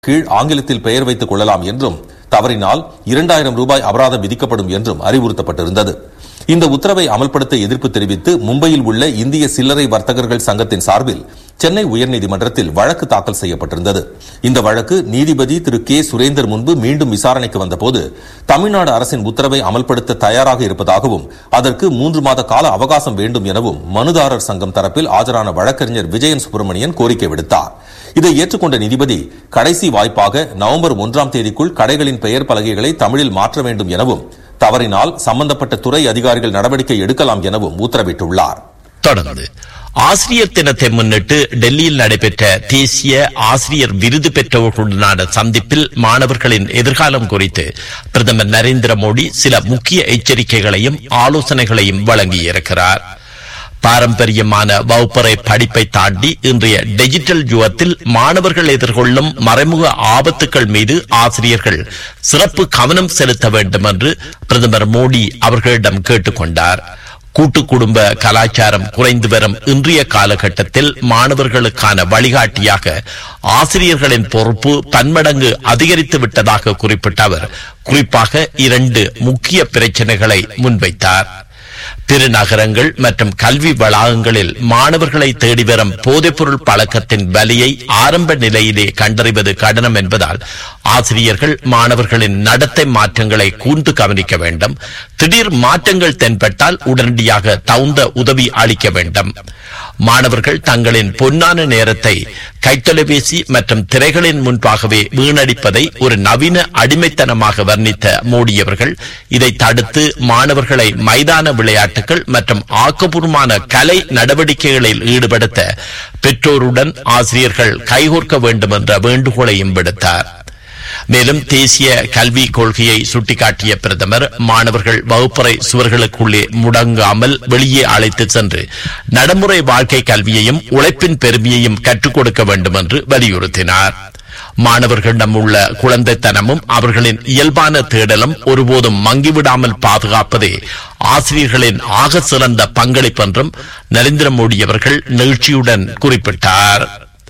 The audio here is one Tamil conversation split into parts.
கீழ் ஆங்கிலத்தில் பெயர் வைத்துக் கொள்ளலாம் என்றும் தவறினால் இரண்டாயிரம் ரூபாய் அபராதம் விதிக்கப்படும் என்றும் அறிவுறுத்தப்பட்டிருந்தது இந்த உத்தரவை அமல்படுத்த எதிர்ப்பு தெரிவித்து மும்பையில் உள்ள இந்திய சில்லறை வர்த்தகர்கள் சங்கத்தின் சார்பில் சென்னை உயர்நீதிமன்றத்தில் வழக்கு தாக்கல் செய்யப்பட்டிருந்தது இந்த வழக்கு நீதிபதி திரு கே சுரேந்தர் முன்பு மீண்டும் விசாரணைக்கு வந்தபோது தமிழ்நாடு அரசின் உத்தரவை அமல்படுத்த தயாராக இருப்பதாகவும் அதற்கு மூன்று மாத கால அவகாசம் வேண்டும் எனவும் மனுதாரர் சங்கம் தரப்பில் ஆஜரான வழக்கறிஞர் விஜயன் சுப்பிரமணியன் கோரிக்கை விடுத்தார் இதை ஏற்றுக்கொண்ட நீதிபதி கடைசி வாய்ப்பாக நவம்பர் ஒன்றாம் தேதிக்குள் கடைகளின் பெயர் பலகைகளை தமிழில் மாற்ற வேண்டும் எனவும் தவறினால் சம்பந்தப்பட்ட துறை அதிகாரிகள் நடவடிக்கை எடுக்கலாம் எனவும் உத்தரவிட்டுள்ளார் தொடர்ந்து ஆசிரியர் தினத்தை முன்னிட்டு டெல்லியில் நடைபெற்ற தேசிய ஆசிரியர் விருது பெற்றவர்களுடனான சந்திப்பில் மாணவர்களின் எதிர்காலம் குறித்து பிரதமர் நரேந்திர மோடி சில முக்கிய எச்சரிக்கைகளையும் ஆலோசனைகளையும் வழங்கியிருக்கிறார் பாரம்பரியமான வகுப்பறை படிப்பை தாண்டி இன்றைய டிஜிட்டல் யுகத்தில் மாணவர்கள் எதிர்கொள்ளும் மறைமுக ஆபத்துக்கள் மீது ஆசிரியர்கள் சிறப்பு கவனம் செலுத்த வேண்டும் என்று பிரதமர் மோடி அவர்களிடம் கேட்டுக்கொண்டார் கூட்டு குடும்ப கலாச்சாரம் குறைந்து வரும் இன்றைய காலகட்டத்தில் மாணவர்களுக்கான வழிகாட்டியாக ஆசிரியர்களின் பொறுப்பு பன்மடங்கு அதிகரித்து விட்டதாக குறிப்பிட்ட அவர் குறிப்பாக இரண்டு முக்கிய பிரச்சனைகளை முன்வைத்தார் பெருநகரங்கள் மற்றும் கல்வி வளாகங்களில் மாணவர்களை தேடி வரும் போதைப்பொருள் பழக்கத்தின் வலியை ஆரம்ப நிலையிலே கண்டறிவது கடினம் என்பதால் ஆசிரியர்கள் மாணவர்களின் நடத்தை மாற்றங்களை கூர்ந்து கவனிக்க வேண்டும் திடீர் மாற்றங்கள் தென்பட்டால் உடனடியாக தகுந்த உதவி அளிக்க வேண்டும் மாணவர்கள் தங்களின் பொன்னான நேரத்தை கைத்தொலைபேசி மற்றும் திரைகளின் முன்பாகவே வீணடிப்பதை ஒரு நவீன அடிமைத்தனமாக வர்ணித்த மோடி அவர்கள் இதை தடுத்து மாணவர்களை மைதான விளையாட்டுகள் மற்றும் ஆக்கப்பூர்வமான கலை நடவடிக்கைகளில் ஈடுபடுத்த பெற்றோருடன் ஆசிரியர்கள் கைகோர்க்க வேண்டும் என்ற வேண்டுகோளையும் விடுத்தார் மேலும் தேசிய கல்வி கொள்கையை சுட்டிக்காட்டிய பிரதமர் மாணவர்கள் வகுப்பறை சுவர்களுக்குள்ளே முடங்காமல் வெளியே அழைத்து சென்று நடைமுறை வாழ்க்கை கல்வியையும் உழைப்பின் பெருமையையும் கற்றுக் கொடுக்க வேண்டும் என்று வலியுறுத்தினார் மாணவர்களிடம் உள்ள குழந்தைத்தனமும் அவர்களின் இயல்பான தேடலும் ஒருபோதும் மங்கிவிடாமல் பாதுகாப்பதே ஆசிரியர்களின் ஆக சிறந்த பங்களிப்பு என்றும் நரேந்திர மோடி அவர்கள் நிகழ்ச்சியுடன் குறிப்பிட்டார்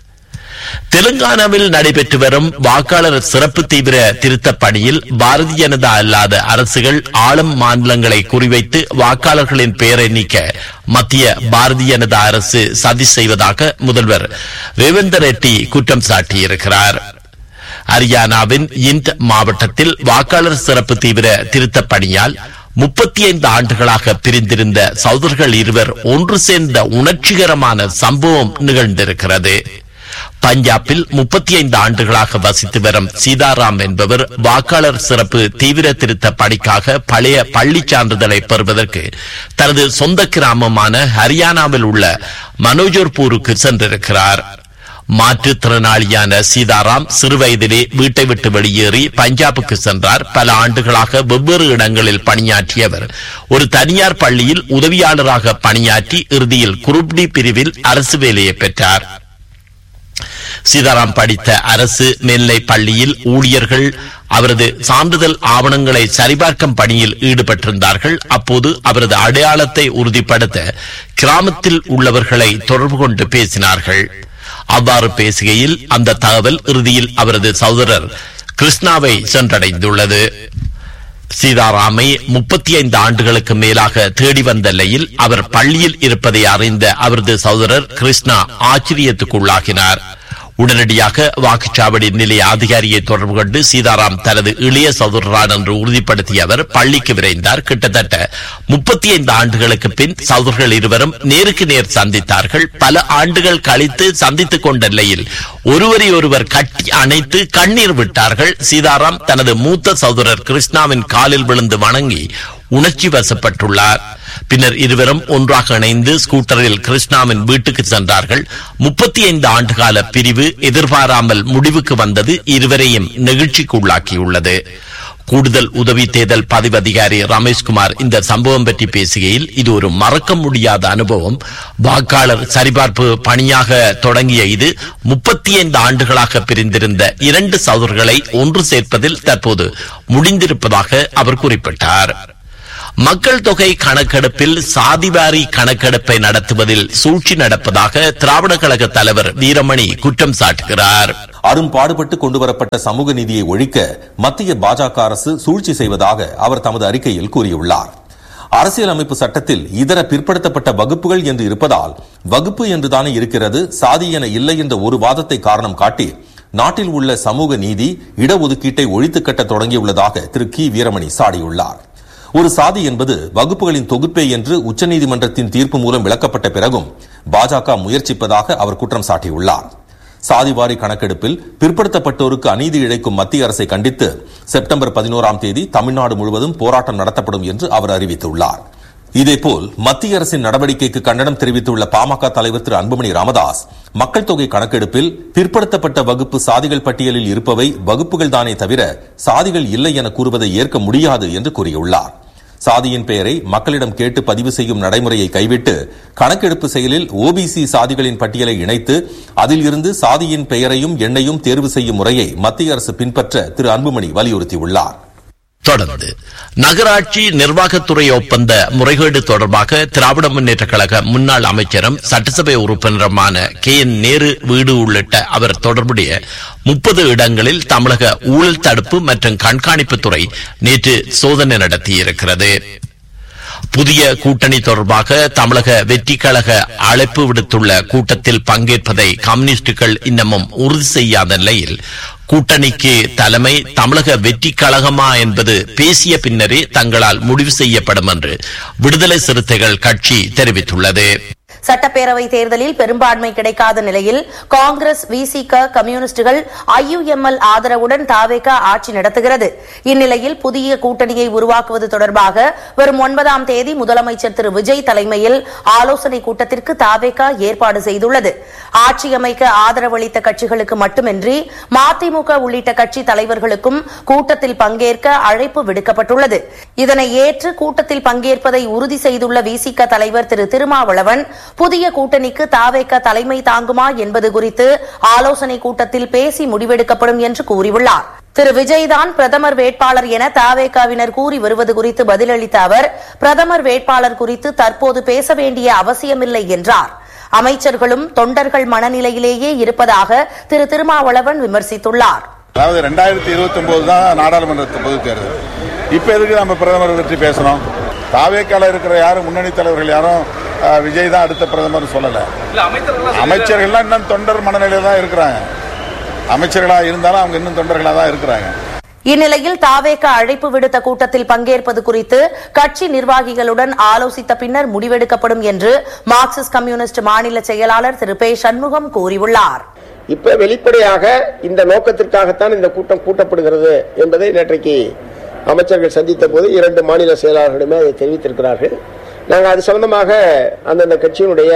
தெலுங்கானாவில் நடைபெற்று வரும் வாக்காளர் சிறப்பு தீவிர திருத்தப் பணியில் பாரதிய ஜனதா அல்லாத அரசுகள் ஆளும் மாநிலங்களை குறிவைத்து வாக்காளர்களின் பெயரை நீக்க மத்திய பாரதிய ஜனதா அரசு சதி செய்வதாக முதல்வர் ரேவந்த் ரெட்டி குற்றம் சாட்டியிருக்கிறார் ஹரியானாவின் இண்ட் மாவட்டத்தில் வாக்காளர் சிறப்பு தீவிர திருத்தப் பணியால் முப்பத்தி ஐந்து ஆண்டுகளாக பிரிந்திருந்த சகோதரர்கள் இருவர் ஒன்று சேர்ந்த உணர்ச்சிகரமான சம்பவம் நிகழ்ந்திருக்கிறது பஞ்சாபில் முப்பத்தி ஐந்து ஆண்டுகளாக வசித்து வரும் சீதாராம் என்பவர் வாக்காளர் சிறப்பு தீவிர திருத்த பணிக்காக பழைய பள்ளி சான்றிதழை பெறுவதற்கு தனது சொந்த கிராமமான ஹரியானாவில் உள்ள மனோஜர்பூருக்கு சென்றிருக்கிறார் மாற்றுத்திறனாளியான சீதாராம் சிறுவயதிலே வீட்டை விட்டு வெளியேறி பஞ்சாபுக்கு சென்றார் பல ஆண்டுகளாக வெவ்வேறு இடங்களில் பணியாற்றியவர் ஒரு தனியார் பள்ளியில் உதவியாளராக பணியாற்றி இறுதியில் குரூப் டி பிரிவில் அரசு வேலையை பெற்றார் சீதாராம் படித்த அரசு மேல்நிலை பள்ளியில் ஊழியர்கள் அவரது சான்றிதழ் ஆவணங்களை சரிபார்க்கும் பணியில் ஈடுபட்டிருந்தார்கள் அப்போது அவரது அடையாளத்தை உறுதிப்படுத்த கிராமத்தில் உள்ளவர்களை தொடர்பு கொண்டு பேசினார்கள் அவ்வாறு பேசுகையில் அந்த தகவல் இறுதியில் அவரது சகோதரர் கிருஷ்ணாவை சென்றடைந்துள்ளது சீதாராமை முப்பத்தி ஐந்து ஆண்டுகளுக்கு மேலாக தேடி வந்த நிலையில் அவர் பள்ளியில் இருப்பதை அறிந்த அவரது சகோதரர் கிருஷ்ணா ஆச்சரியத்துக்குள்ளாகினார் உடனடியாக வாக்குச்சாவடி நிலைய அதிகாரியை தொடர்பு கொண்டு சீதாராம் தனது இளைய சகோதரரான் என்று உறுதிப்படுத்திய அவர் பள்ளிக்கு விரைந்தார் கிட்டத்தட்ட முப்பத்தி ஐந்து ஆண்டுகளுக்கு பின் சகோதரர்கள் இருவரும் நேருக்கு நேர் சந்தித்தார்கள் பல ஆண்டுகள் கழித்து சந்தித்துக் கொண்ட நிலையில் ஒருவரை ஒருவர் கட்டி அணைத்து கண்ணீர் விட்டார்கள் சீதாராம் தனது மூத்த சகோதரர் கிருஷ்ணாவின் காலில் விழுந்து வணங்கி உணர்ச்சி வசப்பட்டுள்ளார் பின்னர் இருவரும் ஒன்றாக இணைந்து ஸ்கூட்டரில் கிருஷ்ணாவின் வீட்டுக்கு சென்றார்கள் முப்பத்தி ஐந்து ஆண்டுகால பிரிவு எதிர்பாராமல் முடிவுக்கு வந்தது இருவரையும் நெகிழ்ச்சிக்கு உள்ளாக்கியுள்ளது கூடுதல் உதவி தேர்தல் பதிவு அதிகாரி ரமேஷ்குமார் இந்த சம்பவம் பற்றி பேசுகையில் இது ஒரு மறக்க முடியாத அனுபவம் வாக்காளர் சரிபார்ப்பு பணியாக தொடங்கிய இது முப்பத்தி ஐந்து ஆண்டுகளாக பிரிந்திருந்த இரண்டு சகோதரர்களை ஒன்று சேர்ப்பதில் தற்போது முடிந்திருப்பதாக அவர் குறிப்பிட்டார் மக்கள் தொகை கணக்கெடுப்பில் சாதிவாரி கணக்கெடுப்பை நடத்துவதில் சூழ்ச்சி நடப்பதாக திராவிட கழக தலைவர் வீரமணி குற்றம் சாட்டுகிறார் அரும்பாடுபட்டு கொண்டுவரப்பட்ட சமூக நீதியை ஒழிக்க மத்திய பாஜக அரசு சூழ்ச்சி செய்வதாக அவர் தமது அறிக்கையில் கூறியுள்ளார் அரசியலமைப்பு சட்டத்தில் இதர பிற்படுத்தப்பட்ட வகுப்புகள் என்று இருப்பதால் வகுப்பு என்றுதானே இருக்கிறது சாதி என இல்லை என்ற ஒரு வாதத்தை காரணம் காட்டி நாட்டில் உள்ள சமூக நீதி இடஒதுக்கீட்டை ஒழித்து கட்ட தொடங்கியுள்ளதாக திரு கி வீரமணி சாடியுள்ளார் ஒரு சாதி என்பது வகுப்புகளின் தொகுப்பே என்று உச்சநீதிமன்றத்தின் தீர்ப்பு மூலம் விளக்கப்பட்ட பிறகும் பாஜக முயற்சிப்பதாக அவர் குற்றம் சாட்டியுள்ளார் சாதிவாரி கணக்கெடுப்பில் பிற்படுத்தப்பட்டோருக்கு அநீதி இழைக்கும் மத்திய அரசை கண்டித்து செப்டம்பர் பதினோராம் தேதி தமிழ்நாடு முழுவதும் போராட்டம் நடத்தப்படும் என்று அவர் அறிவித்துள்ளார் இதேபோல் மத்திய அரசின் நடவடிக்கைக்கு கண்டனம் தெரிவித்துள்ள பாமக தலைவர் திரு அன்புமணி ராமதாஸ் மக்கள் தொகை கணக்கெடுப்பில் பிற்படுத்தப்பட்ட வகுப்பு சாதிகள் பட்டியலில் இருப்பவை வகுப்புகள் தானே தவிர சாதிகள் இல்லை என கூறுவதை ஏற்க முடியாது என்று கூறியுள்ளார் சாதியின் பெயரை மக்களிடம் கேட்டு பதிவு செய்யும் நடைமுறையை கைவிட்டு கணக்கெடுப்பு செயலில் ஓபிசி சாதிகளின் பட்டியலை இணைத்து அதில் இருந்து சாதியின் பெயரையும் எண்ணையும் தேர்வு செய்யும் முறையை மத்திய அரசு பின்பற்ற திரு அன்புமணி வலியுறுத்தியுள்ளார் தொடர்ந்து நகராட்சி நிர்வாகத்துறை ஒப்பந்த முறைகேடு தொடர்பாக திராவிட முன்னேற்ற கழக முன்னாள் அமைச்சரும் சட்டசபை உறுப்பினருமான கே என் நேரு வீடு உள்ளிட்ட அவர் தொடர்புடைய முப்பது இடங்களில் தமிழக ஊழல் தடுப்பு மற்றும் கண்காணிப்புத்துறை நேற்று சோதனை நடத்தியிருக்கிறது புதிய கூட்டணி தொடர்பாக தமிழக வெற்றி கழக அழைப்பு விடுத்துள்ள கூட்டத்தில் பங்கேற்பதை கம்யூனிஸ்டுகள் இன்னமும் உறுதி செய்யாத நிலையில் கூட்டணிக்கு தலைமை தமிழக வெற்றி கழகமா என்பது பேசிய பின்னரே தங்களால் முடிவு செய்யப்படும் என்று விடுதலை சிறுத்தைகள் கட்சி தெரிவித்துள்ளது சட்டப்பேரவை தேர்தலில் பெரும்பான்மை கிடைக்காத நிலையில் காங்கிரஸ் விசிக கம்யூனிஸ்டுகள் ஐயுஎம்எல் ஆதரவுடன் தாவேக ஆட்சி நடத்துகிறது இந்நிலையில் புதிய கூட்டணியை உருவாக்குவது தொடர்பாக வரும் ஒன்பதாம் தேதி முதலமைச்சர் திரு விஜய் தலைமையில் ஆலோசனை கூட்டத்திற்கு தாவேக ஏற்பாடு செய்துள்ளது ஆட்சி அமைக்க ஆதரவளித்த கட்சிகளுக்கு மட்டுமின்றி மதிமுக உள்ளிட்ட கட்சி தலைவர்களுக்கும் கூட்டத்தில் பங்கேற்க அழைப்பு விடுக்கப்பட்டுள்ளது இதனை ஏற்று கூட்டத்தில் பங்கேற்பதை உறுதி செய்துள்ள விசிக தலைவர் திரு திருமாவளவன் புதிய கூட்டணிக்கு தாவேக்க தலைமை தாங்குமா என்பது குறித்து ஆலோசனை கூட்டத்தில் பேசி முடிவெடுக்கப்படும் என்று கூறியுள்ளார் திரு விஜய்தான் பிரதமர் வேட்பாளர் என தாவேக்காவினர் கூறி வருவது குறித்து பதிலளித்த அவர் பிரதமர் வேட்பாளர் குறித்து தற்போது பேச வேண்டிய அவசியமில்லை என்றார் அமைச்சர்களும் தொண்டர்கள் மனநிலையிலேயே இருப்பதாக திரு திருமாவளவன் விமர்சித்துள்ளார் அதாவது ரெண்டாயிரத்தி இருபத்தி ஒன்பது தான் நாடாளுமன்ற பொதுத் தேர்தல் இப்ப எதுக்கு நம்ம பிரதமர் பற்றி பேசணும் தாவேக்கால இருக்கிற யாரும் முன்னணி தலைவர்கள் யாரும் அஹ், விஜய் தான் அடுத்த பிரதமர் சொல்லல அமைச்சர்கள்லாம் இன்னும் தொண்டர் மனநிலையில தான் இருக்கிறாங்க அமைச்சர்களா இருந்தாலும் அவங்க இன்னும் தொண்டர்களா தான் இருக்கிறாங்க இந்நிலையில் தாவேக அழைப்பு விடுத்த கூட்டத்தில் பங்கேற்பது குறித்து கட்சி நிர்வாகிகளுடன் ஆலோசித்த பின்னர் முடிவெடுக்கப்படும் என்று மார்க்சிஸ்ட் கம்யூனிஸ்ட் மாநில செயலாளர் திரு பே சண்முகம் கூறியுள்ளார் இப்ப வெளிப்படையாக இந்த நோக்கத்திற்காகத்தான் இந்த கூட்டம் கூட்டப்படுகிறது என்பதை நேற்றைக்கு அமைச்சர்கள் சந்தித்த போது இரண்டு மாநில செயலாளர்களுமே அதை தெரிவித்திருக்கிறார்கள் நாங்கள் அது சம்பந்தமாக அந்தந்த கட்சியினுடைய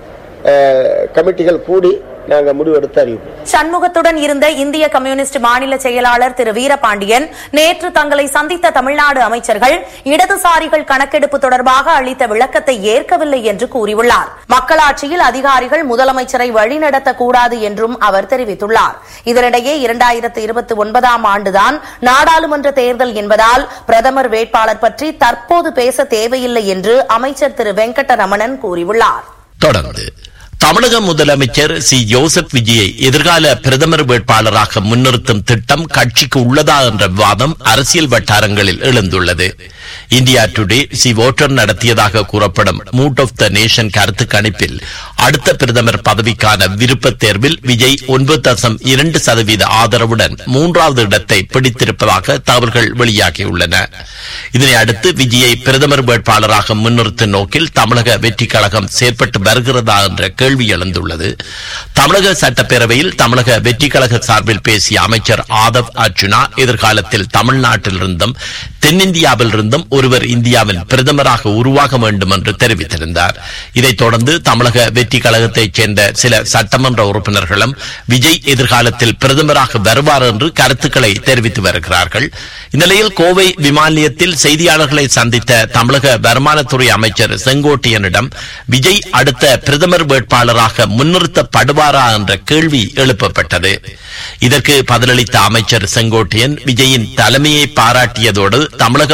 அஹ், கமிட்டிகள் கூடி நாங்கள் முடிவெடுத்து அறிவிப்போம் சண்முகத்துடன் இருந்த இந்திய கம்யூனிஸ்ட் மாநில செயலாளர் திரு வீரபாண்டியன் நேற்று தங்களை சந்தித்த தமிழ்நாடு அமைச்சர்கள் இடதுசாரிகள் கணக்கெடுப்பு தொடர்பாக அளித்த விளக்கத்தை ஏற்கவில்லை என்று கூறியுள்ளார் மக்களாட்சியில் அதிகாரிகள் முதலமைச்சரை வழிநடத்தக்கூடாது என்றும் அவர் தெரிவித்துள்ளார் இதனிடையே இரண்டாயிரத்து இருபத்தி ஒன்பதாம் ஆண்டுதான் நாடாளுமன்ற தேர்தல் என்பதால் பிரதமர் வேட்பாளர் பற்றி தற்போது பேச தேவையில்லை என்று அமைச்சர் திரு வெங்கடரமணன் கூறியுள்ளார் தொடர்ந்து தமிழக முதலமைச்சர் சி ஜோசப் விஜயை எதிர்கால பிரதமர் வேட்பாளராக முன்னிறுத்தும் திட்டம் கட்சிக்கு உள்ளதா என்ற விவாதம் அரசியல் வட்டாரங்களில் எழுந்துள்ளது இந்தியா டுடே சி ஓட்டர் நடத்தியதாக கூறப்படும் மூட் ஆஃப் த நேஷன் கருத்து கணிப்பில் அடுத்த பிரதமர் பதவிக்கான விருப்பத் தேர்வில் விஜய் ஒன்பது தசம் இரண்டு சதவீத ஆதரவுடன் மூன்றாவது இடத்தை பிடித்திருப்பதாக தகவல்கள் வெளியாகியுள்ளன இதனை அடுத்து விஜயை பிரதமர் வேட்பாளராக முன்னிறுத்தும் நோக்கில் தமிழக வெற்றி கழகம் செயற்பட்டு வருகிறதா என்ற கேள்வி எழுந்துள்ளது தமிழக சட்டப்பேரவையில் தமிழக வெற்றி கழக சார்பில் பேசிய அமைச்சர் ஆதவ் அர்ஜுனா எதிர்காலத்தில் தமிழ்நாட்டிலிருந்தும் தென்னிந்தியாவிலிருந்தும் ஒருவர் இந்தியாவின் பிரதமராக உருவாக வேண்டும் என்று தெரிவித்திருந்தார் இதைத் தொடர்ந்து தமிழக வெற்றி கழகத்தைச் சேர்ந்த சில சட்டமன்ற உறுப்பினர்களும் விஜய் எதிர்காலத்தில் பிரதமராக வருவார் என்று கருத்துக்களை தெரிவித்து வருகிறார்கள் இந்நிலையில் கோவை விமான நிலையத்தில் செய்தியாளர்களை சந்தித்த தமிழக வருமானத்துறை அமைச்சர் செங்கோட்டையனிடம் விஜய் அடுத்த பிரதமர் வேட்பாளராக முன்னிறுத்தப்படுவாரா என்ற கேள்வி எழுப்பப்பட்டது இதற்கு பதிலளித்த அமைச்சர் செங்கோட்டையன் விஜயின் தலைமையை பாராட்டியதோடு தமிழக மக்கள்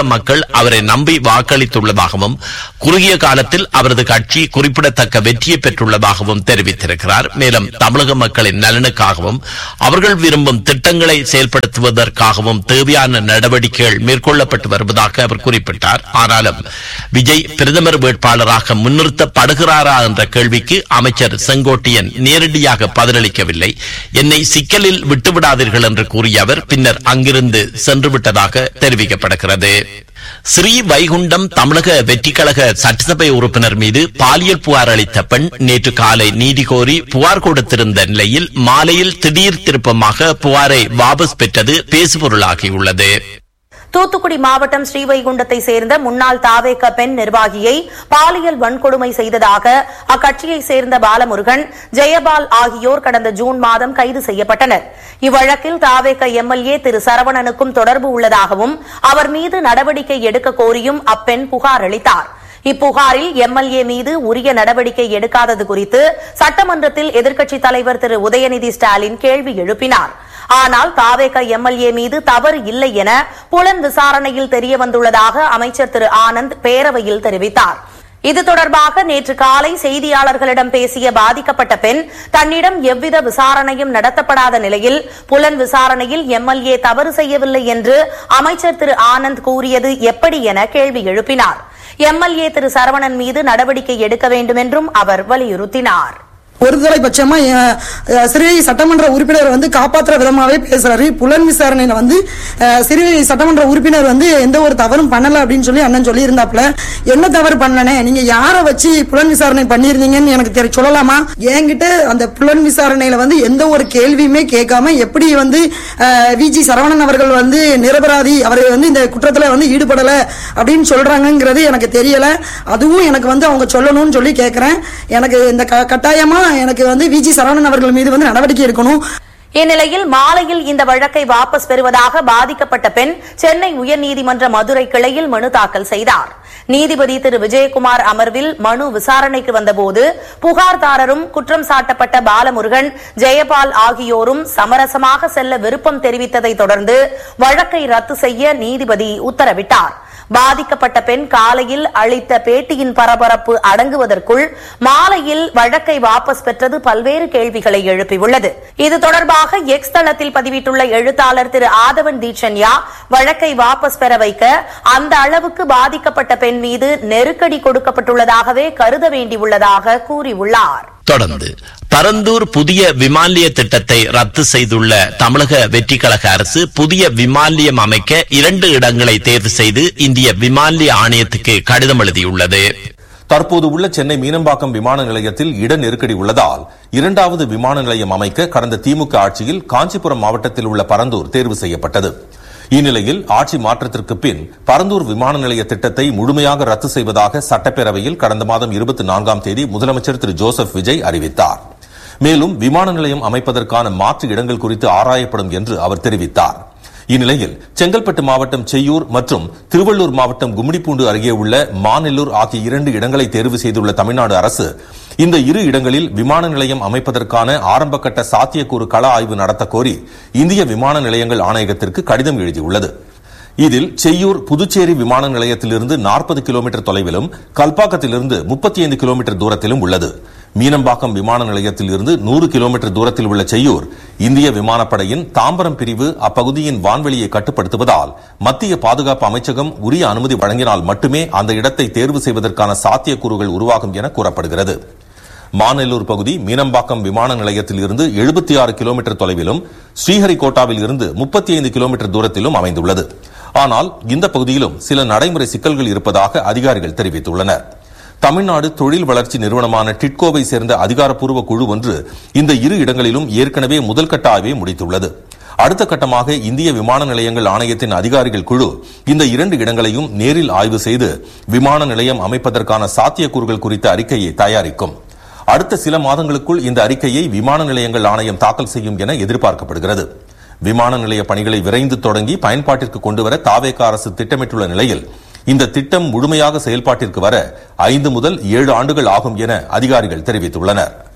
அவரை நம்பி வாக்களித்துள்ளதாகவும் குறுகிய காலத்தில் அவரது கட்சி குறிப்பிடத்தக்க வெற்றியை பெற்றுள்ளதாகவும் தெரிவித்திருக்கிறார் மேலும் தமிழக மக்களின் நலனுக்காகவும் அவர்கள் விரும்பும் திட்டங்களை செயல்படுத்துவதற்காகவும் தேவையான நடவடிக்கைகள் மேற்கொள்ளப்பட்டு வருவதாக அவர் குறிப்பிட்டார் ஆனாலும் விஜய் பிரதமர் வேட்பாளராக முன்னிறுத்தப்படுகிறாரா என்ற கேள்விக்கு அமைச்சர் செங்கோட்டையன் நேரடியாக பதிலளிக்கவில்லை என்னை சிக்கலில் விட்டுவிடாதீர்கள் என்று கூறிய அவர் பின்னர் அங்கிருந்து சென்று விட்டதாக தெரிவிக்கப்படுகிறது ஸ்ரீ வைகுண்டம் தமிழக வெற்றி கழக சட்டசபை உறுப்பினர் மீது பாலியல் புகார் அளித்த பெண் நேற்று காலை நீதி கோரி புகார் கொடுத்திருந்த நிலையில் மாலையில் திடீர் திருப்பமாக புகாரை வாபஸ் பெற்றது பேசுபொருளாகியுள்ளது தூத்துக்குடி மாவட்டம் ஸ்ரீவைகுண்டத்தை சேர்ந்த முன்னாள் தாவேக பெண் நிர்வாகியை பாலியல் வன்கொடுமை செய்ததாக அக்கட்சியை சேர்ந்த பாலமுருகன் ஜெயபால் ஆகியோர் கடந்த ஜூன் மாதம் கைது செய்யப்பட்டனர் இவ்வழக்கில் தாவேக எம்எல்ஏ திரு சரவணனுக்கும் தொடர்பு உள்ளதாகவும் அவர் மீது நடவடிக்கை எடுக்க கோரியும் அப்பெண் புகார் அளித்தார் இப்புகாரில் எம்எல்ஏ மீது உரிய நடவடிக்கை எடுக்காதது குறித்து சட்டமன்றத்தில் எதிர்க்கட்சித் தலைவர் திரு உதயநிதி ஸ்டாலின் கேள்வி எழுப்பினார் ஆனால் தாவேக எம்எல்ஏ மீது தவறு இல்லை என புலன் விசாரணையில் தெரியவந்துள்ளதாக அமைச்சர் திரு ஆனந்த் பேரவையில் தெரிவித்தார் இது தொடர்பாக நேற்று காலை செய்தியாளர்களிடம் பேசிய பாதிக்கப்பட்ட பெண் தன்னிடம் எவ்வித விசாரணையும் நடத்தப்படாத நிலையில் புலன் விசாரணையில் எம்எல்ஏ தவறு செய்யவில்லை என்று அமைச்சர் திரு ஆனந்த் கூறியது எப்படி என கேள்வி எழுப்பினார் எம்எல்ஏ திரு சரவணன் மீது நடவடிக்கை எடுக்க வேண்டும் என்றும் அவர் வலியுறுத்தினார் ஒருதலை பட்சமா அஹ், அஹ், சிறுவை சட்டமன்ற உறுப்பினர் வந்து காப்பாற்றுற விதமாவே பேசுறாரு புலன் விசாரணையில வந்து அஹ், சிறுவை சட்டமன்ற உறுப்பினர் வந்து எந்த ஒரு தவறும் பண்ணல அப்படின்னு சொல்லி அண்ணன் சொல்லி இருந்தாப்ல என்ன தவறு பண்ணனே நீங்க யாரை வச்சு புலன் விசாரணை பண்ணிருந்தீங்கன்னு எனக்கு தெரி சொல்லலாமா என்கிட்ட அந்த புலன் விசாரணையில வந்து எந்த ஒரு கேள்வியுமே கேட்காம எப்படி வந்து விஜி சரவணன் அவர்கள் வந்து நிரபராதி அவர் வந்து இந்த குற்றத்துல வந்து ஈடுபடல அப்படின்னு சொல்றாங்கங்கிறது எனக்கு தெரியல அதுவும் எனக்கு வந்து அவங்க சொல்லணும்னு சொல்லி கேட்கிறேன் எனக்கு இந்த க- கட்டாயமா எனக்கு வந்து விஜி சரவணன் அவர்கள் மீது வந்து நடவடிக்கை எடுக்கணும் இந்நிலையில் மாலையில் இந்த வழக்கை வாபஸ் பெறுவதாக பாதிக்கப்பட்ட பெண் சென்னை உயர்நீதிமன்ற மதுரை கிளையில் மனு தாக்கல் செய்தார் நீதிபதி திரு விஜயகுமார் அமர்வில் மனு விசாரணைக்கு வந்தபோது புகார்தாரரும் குற்றம் சாட்டப்பட்ட பாலமுருகன் ஜெயபால் ஆகியோரும் சமரசமாக செல்ல விருப்பம் தெரிவித்ததை தொடர்ந்து வழக்கை ரத்து செய்ய நீதிபதி உத்தரவிட்டார் பாதிக்கப்பட்ட பெண் காலையில் அளித்த பேட்டியின் பரபரப்பு அடங்குவதற்குள் மாலையில் வழக்கை வாபஸ் பெற்றது பல்வேறு கேள்விகளை எழுப்பியுள்ளது இது தொடர்பாக எக்ஸ் தளத்தில் பதிவிட்டுள்ள எழுத்தாளர் திரு ஆதவன் தீட்சன்யா வழக்கை வாபஸ் பெற வைக்க அந்த அளவுக்கு பாதிக்கப்பட்ட பெண் மீது நெருக்கடி கொடுக்கப்பட்டுள்ளதாகவே கருத வேண்டியுள்ளதாக கூறியுள்ளார் தொடர்ந்து பரந்தூர் புதிய விமான நிலைய திட்டத்தை ரத்து செய்துள்ள தமிழக வெற்றி கழக அரசு புதிய விமான நிலையம் அமைக்க இரண்டு இடங்களை தேர்வு செய்து இந்திய விமான நிலைய ஆணையத்துக்கு கடிதம் எழுதியுள்ளது தற்போது உள்ள சென்னை மீனம்பாக்கம் விமான நிலையத்தில் இட நெருக்கடி உள்ளதால் இரண்டாவது விமான நிலையம் அமைக்க கடந்த திமுக ஆட்சியில் காஞ்சிபுரம் மாவட்டத்தில் உள்ள பரந்தூர் தேர்வு செய்யப்பட்டது இந்நிலையில் ஆட்சி மாற்றத்திற்கு பின் பரந்தூர் விமான நிலைய திட்டத்தை முழுமையாக ரத்து செய்வதாக சட்டப்பேரவையில் கடந்த மாதம் இருபத்தி நான்காம் தேதி முதலமைச்சர் திரு ஜோசப் விஜய் அறிவித்தார் மேலும் விமான நிலையம் அமைப்பதற்கான மாற்று இடங்கள் குறித்து ஆராயப்படும் என்று அவர் தெரிவித்தார் இந்நிலையில் செங்கல்பட்டு மாவட்டம் செய்யூர் மற்றும் திருவள்ளூர் மாவட்டம் கும்மிடிப்பூண்டு அருகே உள்ள மாநெல்லூர் ஆகிய இரண்டு இடங்களை தேர்வு செய்துள்ள தமிழ்நாடு அரசு இந்த இரு இடங்களில் விமான நிலையம் அமைப்பதற்கான ஆரம்பகட்ட சாத்தியக்கூறு கள ஆய்வு நடத்த கோரி இந்திய விமான நிலையங்கள் ஆணையகத்திற்கு கடிதம் எழுதியுள்ளது இதில் செய்யூர் புதுச்சேரி விமான நிலையத்திலிருந்து நாற்பது கிலோமீட்டர் தொலைவிலும் கல்பாக்கத்திலிருந்து முப்பத்தி ஐந்து கிலோமீட்டர் தூரத்திலும் உள்ளது மீனம்பாக்கம் விமான நிலையத்தில் இருந்து நூறு கிலோமீட்டர் தூரத்தில் உள்ள செய்யூர் இந்திய விமானப்படையின் தாம்பரம் பிரிவு அப்பகுதியின் வான்வெளியை கட்டுப்படுத்துவதால் மத்திய பாதுகாப்பு அமைச்சகம் உரிய அனுமதி வழங்கினால் மட்டுமே அந்த இடத்தை தேர்வு செய்வதற்கான சாத்தியக்கூறுகள் உருவாகும் என கூறப்படுகிறது மாநெல்லூர் பகுதி மீனம்பாக்கம் விமான நிலையத்தில் இருந்து எழுபத்தி ஆறு கிலோமீட்டர் தொலைவிலும் ஸ்ரீஹரிகோட்டாவில் இருந்து முப்பத்தி ஐந்து கிலோமீட்டர் தூரத்திலும் அமைந்துள்ளது ஆனால் இந்த பகுதியிலும் சில நடைமுறை சிக்கல்கள் இருப்பதாக அதிகாரிகள் தெரிவித்துள்ளனர் தமிழ்நாடு தொழில் வளர்ச்சி நிறுவனமான டிட்கோவை சேர்ந்த அதிகாரப்பூர்வ குழு ஒன்று இந்த இரு இடங்களிலும் ஏற்கனவே முதல்கட்ட ஆய்வை முடித்துள்ளது அடுத்த கட்டமாக இந்திய விமான நிலையங்கள் ஆணையத்தின் அதிகாரிகள் குழு இந்த இரண்டு இடங்களையும் நேரில் ஆய்வு செய்து விமான நிலையம் அமைப்பதற்கான சாத்தியக்கூறுகள் குறித்த அறிக்கையை தயாரிக்கும் அடுத்த சில மாதங்களுக்குள் இந்த அறிக்கையை விமான நிலையங்கள் ஆணையம் தாக்கல் செய்யும் என எதிர்பார்க்கப்படுகிறது விமான நிலைய பணிகளை விரைந்து தொடங்கி பயன்பாட்டிற்கு கொண்டுவர தாவேக அரசு திட்டமிட்டுள்ள நிலையில் இந்த திட்டம் முழுமையாக செயல்பாட்டிற்கு வர ஐந்து முதல் ஏழு ஆண்டுகள் ஆகும் என அதிகாரிகள் தெரிவித்துள்ளனர்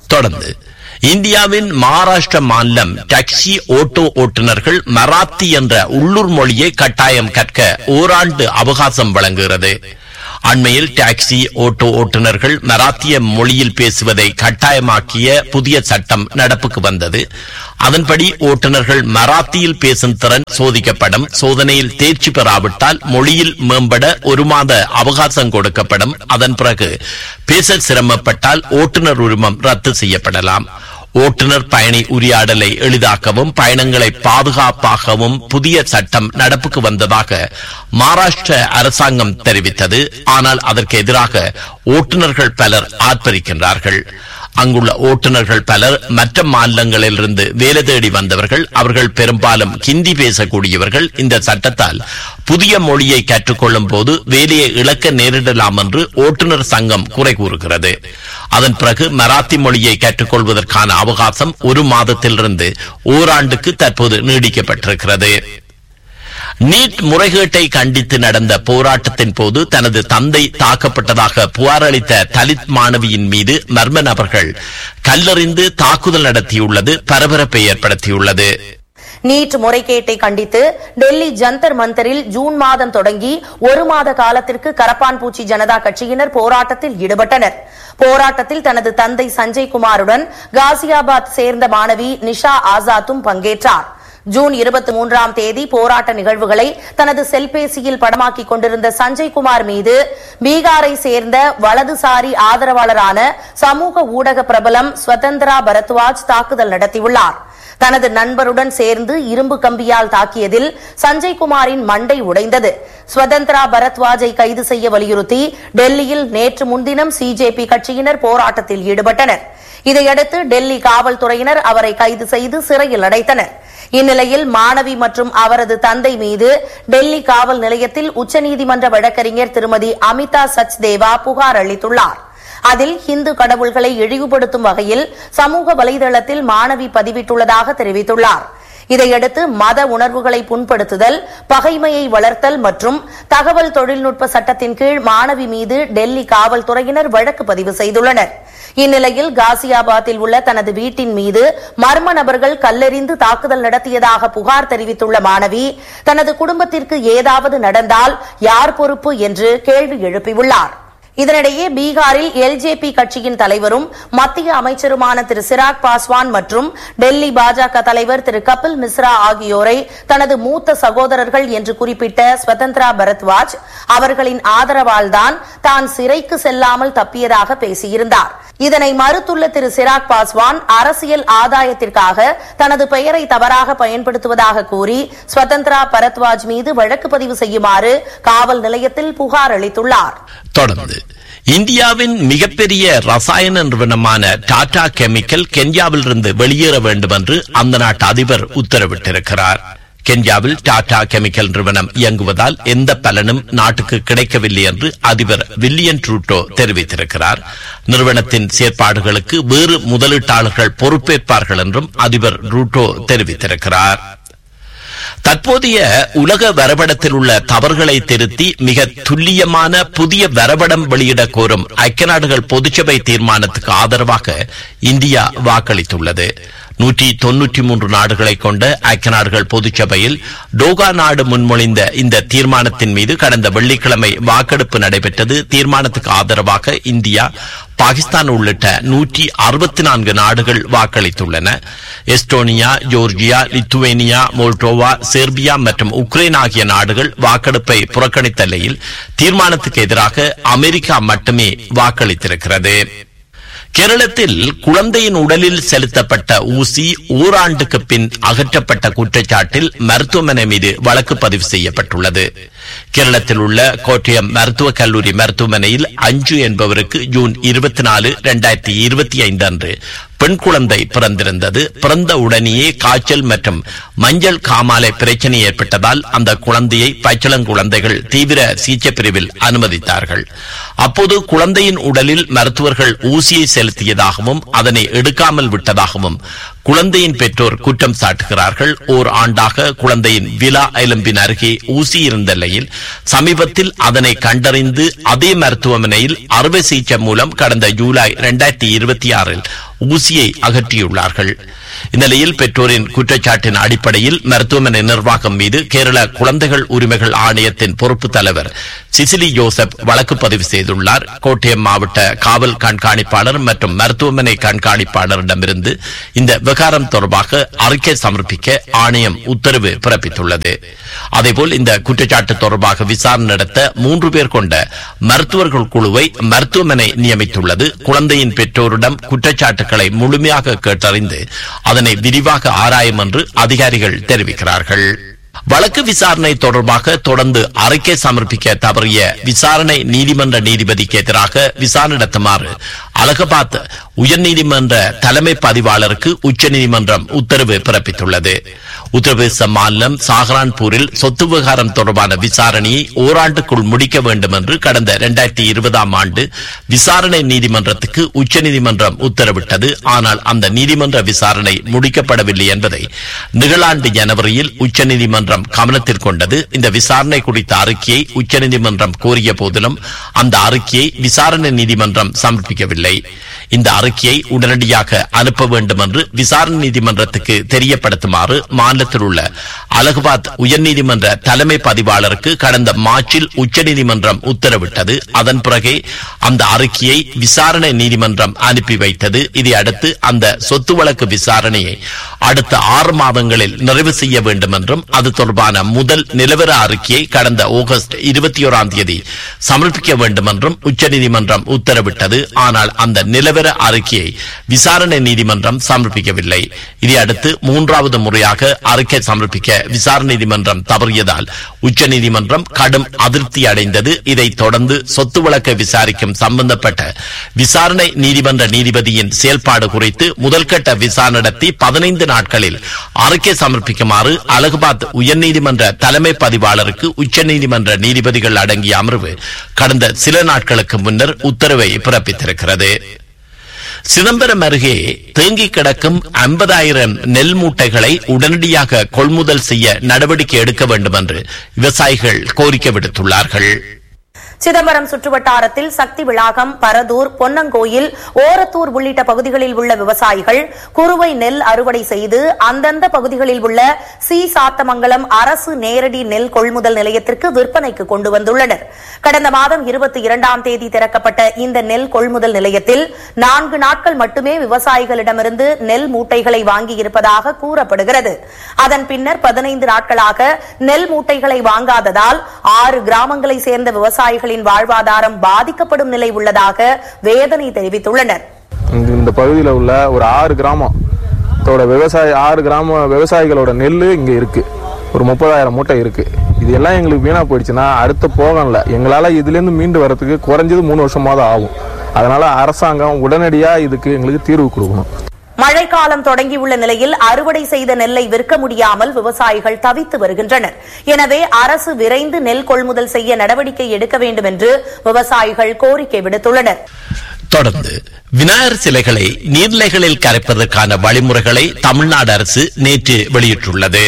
தொடர்ந்து இந்தியாவின் மகாராஷ்டிர மாநிலம் டாக்ஸி ஓட்டோ ஓட்டுநர்கள் மராத்தி என்ற உள்ளூர் மொழியை கட்டாயம் கற்க ஓராண்டு அவகாசம் வழங்குகிறது அண்மையில் டாக்ஸி ஓட்டோ ஓட்டுநர்கள் மராத்திய மொழியில் பேசுவதை கட்டாயமாக்கிய புதிய சட்டம் நடப்புக்கு வந்தது அதன்படி ஓட்டுநர்கள் மராத்தியில் பேசும் திறன் சோதிக்கப்படும் சோதனையில் தேர்ச்சி பெறாவிட்டால் மொழியில் மேம்பட ஒரு மாத அவகாசம் கொடுக்கப்படும் அதன் பிறகு பேச சிரமப்பட்டால் ஓட்டுநர் உரிமம் ரத்து செய்யப்படலாம் ஓட்டுநர் பயணி உரையாடலை எளிதாக்கவும் பயணங்களை பாதுகாப்பாகவும் புதிய சட்டம் நடப்புக்கு வந்ததாக மகாராஷ்டிர அரசாங்கம் தெரிவித்தது ஆனால் அதற்கு எதிராக ஓட்டுநர்கள் பலர் ஆர்ப்பரிக்கின்றார்கள் அங்குள்ள ஓட்டுநர்கள் பலர் மற்ற மாநிலங்களிலிருந்து வேலை தேடி வந்தவர்கள் அவர்கள் பெரும்பாலும் ஹிந்தி பேசக்கூடியவர்கள் இந்த சட்டத்தால் புதிய மொழியை கற்றுக்கொள்ளும் போது வேலையை இழக்க நேரிடலாம் என்று ஓட்டுநர் சங்கம் குறை கூறுகிறது அதன் பிறகு மராத்தி மொழியை கற்றுக்கொள்வதற்கான அவகாசம் ஒரு மாதத்திலிருந்து ஓராண்டுக்கு தற்போது நீடிக்கப்பட்டிருக்கிறது நீட் முறைகேட்டை கண்டித்து நடந்த போராட்டத்தின் போது தனது தந்தை தாக்கப்பட்டதாக புகார் அளித்த தலித் மாணவியின் மீது மர்ம நபர்கள் கல்லறிந்து தாக்குதல் நடத்தியுள்ளது பரபரப்பை ஏற்படுத்தியுள்ளது நீட் முறைகேட்டை கண்டித்து டெல்லி ஜந்தர் மந்தரில் ஜூன் மாதம் தொடங்கி ஒரு மாத காலத்திற்கு கரப்பான்பூச்சி ஜனதா கட்சியினர் போராட்டத்தில் ஈடுபட்டனர் போராட்டத்தில் தனது தந்தை சஞ்சய் குமாருடன் காசியாபாத் சேர்ந்த மாணவி நிஷா ஆசாத்தும் பங்கேற்றார் ஜூன் இருபத்தி மூன்றாம் தேதி போராட்ட நிகழ்வுகளை தனது செல்பேசியில் படமாக்கிக் கொண்டிருந்த சஞ்சய் குமார் மீது பீகாரை சேர்ந்த வலதுசாரி ஆதரவாளரான சமூக ஊடக பிரபலம் ஸ்வதந்திரா பரத்வாஜ் தாக்குதல் நடத்தியுள்ளார் தனது நண்பருடன் சேர்ந்து இரும்பு கம்பியால் தாக்கியதில் சஞ்சய் குமாரின் மண்டை உடைந்தது ஸ்வதந்திரா பரத்வாஜை கைது செய்ய வலியுறுத்தி டெல்லியில் நேற்று முன்தினம் சிஜேபி கட்சியினர் போராட்டத்தில் ஈடுபட்டனர் இதையடுத்து டெல்லி காவல்துறையினர் அவரை கைது செய்து சிறையில் அடைத்தனர் இந்நிலையில் மாணவி மற்றும் அவரது தந்தை மீது டெல்லி காவல் நிலையத்தில் உச்சநீதிமன்ற வழக்கறிஞர் திருமதி அமிதா சச்தேவா புகார் அளித்துள்ளார் அதில் இந்து கடவுள்களை இழிவுபடுத்தும் வகையில் சமூக வலைதளத்தில் மாணவி பதிவிட்டுள்ளதாக தெரிவித்துள்ளார் இதையடுத்து மத உணர்வுகளை புண்படுத்துதல் பகைமையை வளர்த்தல் மற்றும் தகவல் தொழில்நுட்ப சட்டத்தின் கீழ் மாணவி மீது டெல்லி காவல்துறையினர் வழக்கு பதிவு செய்துள்ளனர் இந்நிலையில் காசியாபாத்தில் உள்ள தனது வீட்டின் மீது மர்ம நபர்கள் கல்லெறிந்து தாக்குதல் நடத்தியதாக புகார் தெரிவித்துள்ள மாணவி தனது குடும்பத்திற்கு ஏதாவது நடந்தால் யார் பொறுப்பு என்று கேள்வி எழுப்பியுள்ளார் இதனிடையே பீகாரில் எல்ஜேபி கட்சியின் தலைவரும் மத்திய அமைச்சருமான திரு சிராக் பாஸ்வான் மற்றும் டெல்லி பாஜக தலைவர் திரு கபில் மிஸ்ரா ஆகியோரை தனது மூத்த சகோதரர்கள் என்று குறிப்பிட்ட ஸ்வதந்திரா பரத்வாஜ் அவர்களின் ஆதரவால்தான் தான் சிறைக்கு செல்லாமல் தப்பியதாக பேசியிருந்தார் இதனை மறுத்துள்ள திரு சிராக் பாஸ்வான் அரசியல் ஆதாயத்திற்காக தனது பெயரை தவறாக பயன்படுத்துவதாக கூறி ஸ்வதந்திரா பரத்வாஜ் மீது வழக்கு பதிவு செய்யுமாறு காவல் நிலையத்தில் புகார் அளித்துள்ளார் தொடர்ந்து இந்தியாவின் மிகப்பெரிய ரசாயன நிறுவனமான டாடா கெமிக்கல் கென்யாவிலிருந்து வெளியேற வேண்டும் என்று அந்த நாட்டு அதிபர் உத்தரவிட்டிருக்கிறார் கென்யாவில் டாடா கெமிக்கல் நிறுவனம் இயங்குவதால் எந்த பலனும் நாட்டுக்கு கிடைக்கவில்லை என்று அதிபர் வில்லியன் ட்ரூட்டோ தெரிவித்திருக்கிறார் நிறுவனத்தின் செயற்பாடுகளுக்கு வேறு முதலீட்டாளர்கள் பொறுப்பேற்பார்கள் என்றும் அதிபர் ரூட்டோ தெரிவித்திருக்கிறார் தற்போதைய உலக வரைபடத்தில் உள்ள தவறுகளை திருத்தி மிக துல்லியமான புதிய வரைபடம் வெளியிட கோரும் ஐக்கிய நாடுகள் பொதுச்சபை தீர்மானத்துக்கு ஆதரவாக இந்தியா வாக்களித்துள்ளது நூற்றி தொன்னூற்றி மூன்று நாடுகளை கொண்ட ஐக்கிய நாடுகள் பொதுச்சபையில் டோகா நாடு முன்மொழிந்த இந்த தீர்மானத்தின் மீது கடந்த வெள்ளிக்கிழமை வாக்கெடுப்பு நடைபெற்றது தீர்மானத்துக்கு ஆதரவாக இந்தியா பாகிஸ்தான் உள்ளிட்ட நூற்றி அறுபத்தி நான்கு நாடுகள் வாக்களித்துள்ளன Estonia Georgia Lithuania Moldova Serbia மற்றும் உக்ரைன் ஆகிய நாடுகள் வாக்கெடுப்பை புறக்கணித்த நிலையில் தீர்மானத்துக்கு எதிராக அமெரிக்கா மட்டுமே வாக்களித்திருக்கிறது கேரளத்தில் குழந்தையின் உடலில் செலுத்தப்பட்ட ஊசி ஓராண்டுக்கு பின் அகற்றப்பட்ட குற்றச்சாட்டில் மருத்துவமனை மீது வழக்கு பதிவு செய்யப்பட்டுள்ளது கேரளத்தில் உள்ள கோட்டயம் மருத்துவக் கல்லூரி மருத்துவமனையில் அஞ்சு என்பவருக்கு ஜூன் இருபத்தி நாலு இரண்டாயிரத்தி இருபத்தி ஐந்து அன்று பெண் குழந்தை பிறந்திருந்தது பிறந்த உடனேயே காய்ச்சல் மற்றும் மஞ்சள் காமாலை பிரச்சனை ஏற்பட்டதால் அந்த குழந்தையை பச்சிளங்குழந்தைகள் தீவிர சிகிச்சை பிரிவில் அனுமதித்தார்கள் அப்போது குழந்தையின் உடலில் மருத்துவர்கள் ஊசியை செலுத்தியதாகவும் அதனை எடுக்காமல் விட்டதாகவும் குழந்தையின் பெற்றோர் குற்றம் சாட்டுகிறார்கள் ஓர் ஆண்டாக குழந்தையின் விலா எலும்பின் அருகே ஊசி இருந்த நிலையில் சமீபத்தில் அதனை கண்டறிந்து அதே மருத்துவமனையில் அறுவை சிகிச்சை மூலம் கடந்த ஜூலை இரண்டாயிரத்தி இருபத்தி ஆறில் ஊசியை அகற்றியுள்ளார்கள் இந்நிலையில் பெற்றோரின் குற்றச்சாட்டின் அடிப்படையில் மருத்துவமனை நிர்வாகம் மீது கேரள குழந்தைகள் உரிமைகள் ஆணையத்தின் பொறுப்பு தலைவர் சிசிலி ஜோசப் வழக்கு பதிவு செய்துள்ளார் கோட்டயம் மாவட்ட காவல் கண்காணிப்பாளர் மற்றும் மருத்துவமனை கண்காணிப்பாளரிடமிருந்து இந்த விவகாரம் தொடர்பாக அறிக்கை சமர்ப்பிக்க ஆணையம் உத்தரவு பிறப்பித்துள்ளது அதேபோல் இந்த குற்றச்சாட்டு தொடர்பாக விசாரணை நடத்த மூன்று பேர் கொண்ட மருத்துவர்கள் குழுவை மருத்துவமனை நியமித்துள்ளது குழந்தையின் பெற்றோரிடம் குற்றச்சாட்டுகளை முழுமையாக கேட்டறிந்து அதனை விரிவாக ஆராயும் என்று அதிகாரிகள் தெரிவிக்கிறார்கள் வழக்கு விசாரணை தொடர்பாக தொடர்ந்து அறிக்கை சமர்ப்பிக்க தவறிய விசாரணை நீதிமன்ற நீதிபதிக்கு எதிராக விசாரணை நடத்துமாறு அலகாபாத் உயர்நீதிமன்ற தலைமை பதிவாளருக்கு உச்சநீதிமன்றம் உத்தரவு பிறப்பித்துள்ளது உத்தரப்பிரதேச மாநிலம் சாகரான்பூரில் சொத்து விவகாரம் தொடர்பான விசாரணையை ஓராண்டுக்குள் முடிக்க வேண்டும் என்று கடந்த இரண்டாயிரத்தி இருபதாம் ஆண்டு விசாரணை நீதிமன்றத்துக்கு உச்சநீதிமன்றம் உத்தரவிட்டது ஆனால் அந்த நீதிமன்ற விசாரணை முடிக்கப்படவில்லை என்பதை நிகழாண்டு ஜனவரியில் உச்சநீதிமன்றம் கவனத்தில் கொண்டது இந்த விசாரணை குறித்த அறிக்கையை உச்சநீதிமன்றம் கோரிய போதிலும் அந்த அறிக்கையை விசாரணை நீதிமன்றம் சமர்ப்பிக்கவில்லை இந்த அறிக்கையை உடனடியாக அனுப்ப வேண்டும் என்று விசாரணை நீதிமன்றத்துக்கு தெரியப்படுத்துமாறு மாநிலத்தில் உள்ள அலகாபாத் உயர்நீதிமன்ற தலைமை பதிவாளருக்கு கடந்த மார்ச்சில் உச்சநீதிமன்றம் உத்தரவிட்டது அதன் பிறகே அந்த அறிக்கையை விசாரணை நீதிமன்றம் அனுப்பி வைத்தது இதை அடுத்து அந்த சொத்து வழக்கு விசாரணையை அடுத்த ஆறு மாதங்களில் நிறைவு செய்ய வேண்டும் என்றும் அது தொடர்பான முதல் நிலவர அறிக்கையை கடந்த ஆகஸ்ட் இருபத்தி ஓராம் தேதி சமர்ப்பிக்க வேண்டும் என்றும் உச்சநீதிமன்றம் உத்தரவிட்டது ஆனால் அந்த நிலவர அறிக்கையை விசாரணை நீதிமன்றம் சமர்ப்பிக்கவில்லை இதை அடுத்து மூன்றாவது முறையாக அறிக்கை சமர்ப்பிக்க விசாரணை நீதிமன்றம் தவறியதால் உச்சநீதிமன்றம் கடும் அதிருப்தி அடைந்தது இதைத் தொடர்ந்து சொத்து வழக்கை விசாரிக்கும் சம்பந்தப்பட்ட விசாரணை நீதிமன்ற நீதிபதியின் செயல்பாடு குறித்து முதல்கட்ட விசாரணை நடத்தி பதினைந்து நாட்களில் அறிக்கை சமர்ப்பிக்குமாறு அலகாபாத் உயர்நீதிமன்ற தலைமை பதிவாளருக்கு உச்சநீதிமன்ற நீதிபதிகள் அடங்கிய அமர்வு கடந்த சில நாட்களுக்கு முன்னர் உத்தரவை பிறப்பித்திருக்கிறது சிதம்பரம் அருகே தேங்கி கிடக்கும் ஐம்பதாயிரம் நெல் மூட்டைகளை உடனடியாக கொள்முதல் செய்ய நடவடிக்கை எடுக்க வேண்டும் என்று விவசாயிகள் கோரிக்கை விடுத்துள்ளார்கள் சிதம்பரம் சுற்றுவட்டாரத்தில் சக்தி விளாகம் பரதூர் பொன்னங்கோயில் ஓரத்தூர் உள்ளிட்ட பகுதிகளில் உள்ள விவசாயிகள் குறுவை நெல் அறுவடை செய்து அந்தந்த பகுதிகளில் உள்ள சி சாத்தமங்கலம் அரசு நேரடி நெல் கொள்முதல் நிலையத்திற்கு விற்பனைக்கு கொண்டு வந்துள்ளனர் கடந்த மாதம் இருபத்தி இரண்டாம் தேதி திறக்கப்பட்ட இந்த நெல் கொள்முதல் நிலையத்தில் நான்கு நாட்கள் மட்டுமே விவசாயிகளிடமிருந்து நெல் மூட்டைகளை வாங்கியிருப்பதாக கூறப்படுகிறது அதன் பின்னர் பதினைந்து நாட்களாக நெல் மூட்டைகளை வாங்காததால் ஆறு கிராமங்களை சேர்ந்த விவசாயிகளின் வாழ்வாதாரம் பாதிக்கப்படும் நிலை உள்ளதாக வேதனை தெரிவித்துள்ளனர் இந்த இந்த பகுதியில் உள்ள ஒரு ஆறு கிராமத்தோட விவசாய ஆறு கிராம விவசாயிகளோட நெல் இங்கே இருக்கு ஒரு முப்பதாயிரம் மூட்டை இருக்கு இது எல்லாம் எங்களுக்கு வீணா போயிடுச்சுன்னா அடுத்த போகம்ல எங்களால இதுலேருந்து மீண்டு வரதுக்கு குறைஞ்சது மூணு வருஷமாவது ஆகும் அதனால அரசாங்கம் உடனடியா இதுக்கு எங்களுக்கு தீர்வு கொடுக்கணும் மழைக்காலம் தொடங்கியுள்ள நிலையில் அறுவடை செய்த நெல்லை விற்க முடியாமல் விவசாயிகள் தவித்து வருகின்றனர் எனவே அரசு விரைந்து நெல் கொள்முதல் செய்ய நடவடிக்கை எடுக்க வேண்டும் என்று விவசாயிகள் கோரிக்கை விடுத்துள்ளனர் தொடர்ந்து விநாயகர் சிலைகளை நீர்நிலைகளில் கரைப்பதற்கான வழிமுறைகளை தமிழ்நாடு அரசு நேற்று வெளியிட்டுள்ளது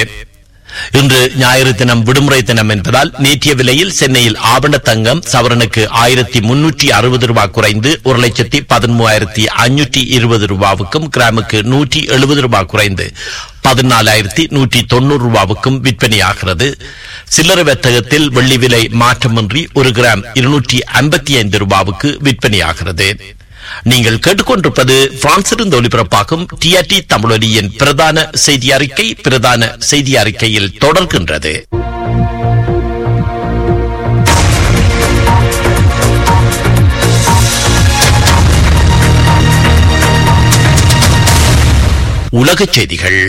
இன்று ஞாயிறு தினம் விடுமுறை தினம் என்பதால் நேற்றைய விலையில் சென்னையில் ஆவண தங்கம் சவரனுக்கு ஆயிரத்தி முன்னூற்றி அறுபது ரூபாய் குறைந்து ஒரு லட்சத்தி பதிமூவாயிரத்தி அஞ்சூற்றி இருபது ரூபாவுக்கும் கிராமுக்கு நூற்றி எழுபது ரூபாய் குறைந்து பதினாலாயிரத்தி நூற்றி தொண்ணூறு ரூபாவுக்கும் விற்பனையாகிறது சில்லறை வர்த்தகத்தில் வெள்ளி விலை மாற்றமின்றி ஒரு கிராம் இருநூற்றி ஐம்பத்தி ஐந்து ரூபாவுக்கு விற்பனையாகிறது நீங்கள் கேட்டுக்கொண்டிருப்பது பிரான்சிலிருந்து ஒலிபரப்பாகும் டிஆர்டி தமிழொலியின் பிரதான செய்தி அறிக்கை பிரதான செய்தி அறிக்கையில் தொடர்கின்றது உலகச் செய்திகள்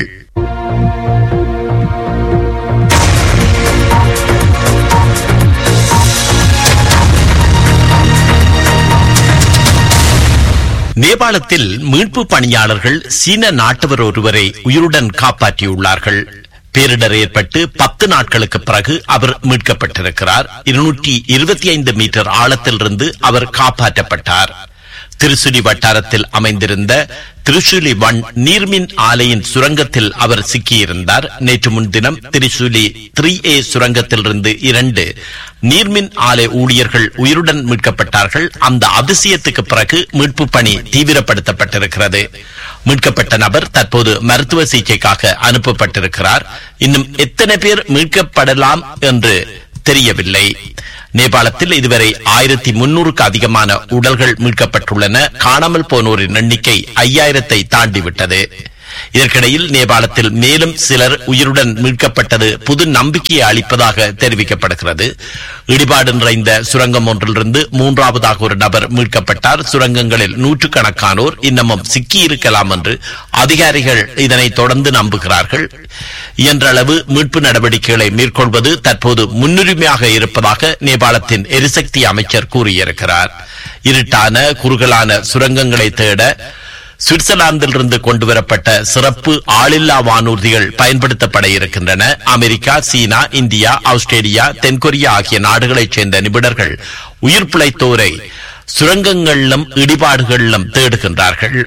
நேபாளத்தில் மீட்பு பணியாளர்கள் சீன நாட்டவர் ஒருவரை உயிருடன் காப்பாற்றியுள்ளார்கள் பேரிடர் ஏற்பட்டு பத்து நாட்களுக்கு பிறகு அவர் மீட்கப்பட்டிருக்கிறார் இருநூற்றி இருபத்தி ஐந்து மீட்டர் ஆழத்திலிருந்து அவர் காப்பாற்றப்பட்டார் திருசுலி வட்டாரத்தில் அமைந்திருந்த திருசுலி ஒன் நீர்மின் ஆலையின் சுரங்கத்தில் அவர் சிக்கியிருந்தார் நேற்று முன்தினம் திருசுலி த்ரீ ஏ சுரங்கத்திலிருந்து இரண்டு நீர்மின் ஆலை ஊழியர்கள் உயிருடன் மீட்கப்பட்டார்கள் அந்த அதிசயத்துக்கு பிறகு மீட்பு பணி தீவிரப்படுத்தப்பட்டிருக்கிறது மீட்கப்பட்ட நபர் தற்போது மருத்துவ சிகிச்சைக்காக அனுப்பப்பட்டிருக்கிறார் இன்னும் எத்தனை பேர் மீட்கப்படலாம் என்று தெரியவில்லை நேபாளத்தில் இதுவரை ஆயிரத்தி முன்னூறுக்கு அதிகமான உடல்கள் மீட்கப்பட்டுள்ளன காணாமல் போனோரின் எண்ணிக்கை ஐயாயிரத்தை தாண்டிவிட்டது இதற்கிடையில் நேபாளத்தில் மேலும் சிலர் உயிருடன் மீட்கப்பட்டது புது நம்பிக்கையை அளிப்பதாக தெரிவிக்கப்படுகிறது இடிபாடு நிறைந்த சுரங்கம் ஒன்றிலிருந்து மூன்றாவதாக ஒரு நபர் மீட்கப்பட்டார் சுரங்கங்களில் நூற்றுக்கணக்கானோர் இன்னமும் சிக்கியிருக்கலாம் என்று அதிகாரிகள் இதனை தொடர்ந்து நம்புகிறார்கள் இயன்றளவு மீட்பு நடவடிக்கைகளை மேற்கொள்வது தற்போது முன்னுரிமையாக இருப்பதாக நேபாளத்தின் எரிசக்தி அமைச்சர் கூறியிருக்கிறார் இருட்டான குறுகலான சுரங்கங்களை தேட சுவிட்சர்லாந்திலிருந்து கொண்டுவரப்பட்ட சிறப்பு ஆளில்லா வானூர்திகள் பயன்படுத்தப்பட இருக்கின்றன அமெரிக்கா சீனா இந்தியா ஆஸ்திரேலியா தென்கொரியா ஆகிய நாடுகளைச் சேர்ந்த நிபுணர்கள் உயிர் பிழைத்தோரை சுரங்கங்களிலும் இடிபாடுகளிலும் தேடுகின்றார்கள்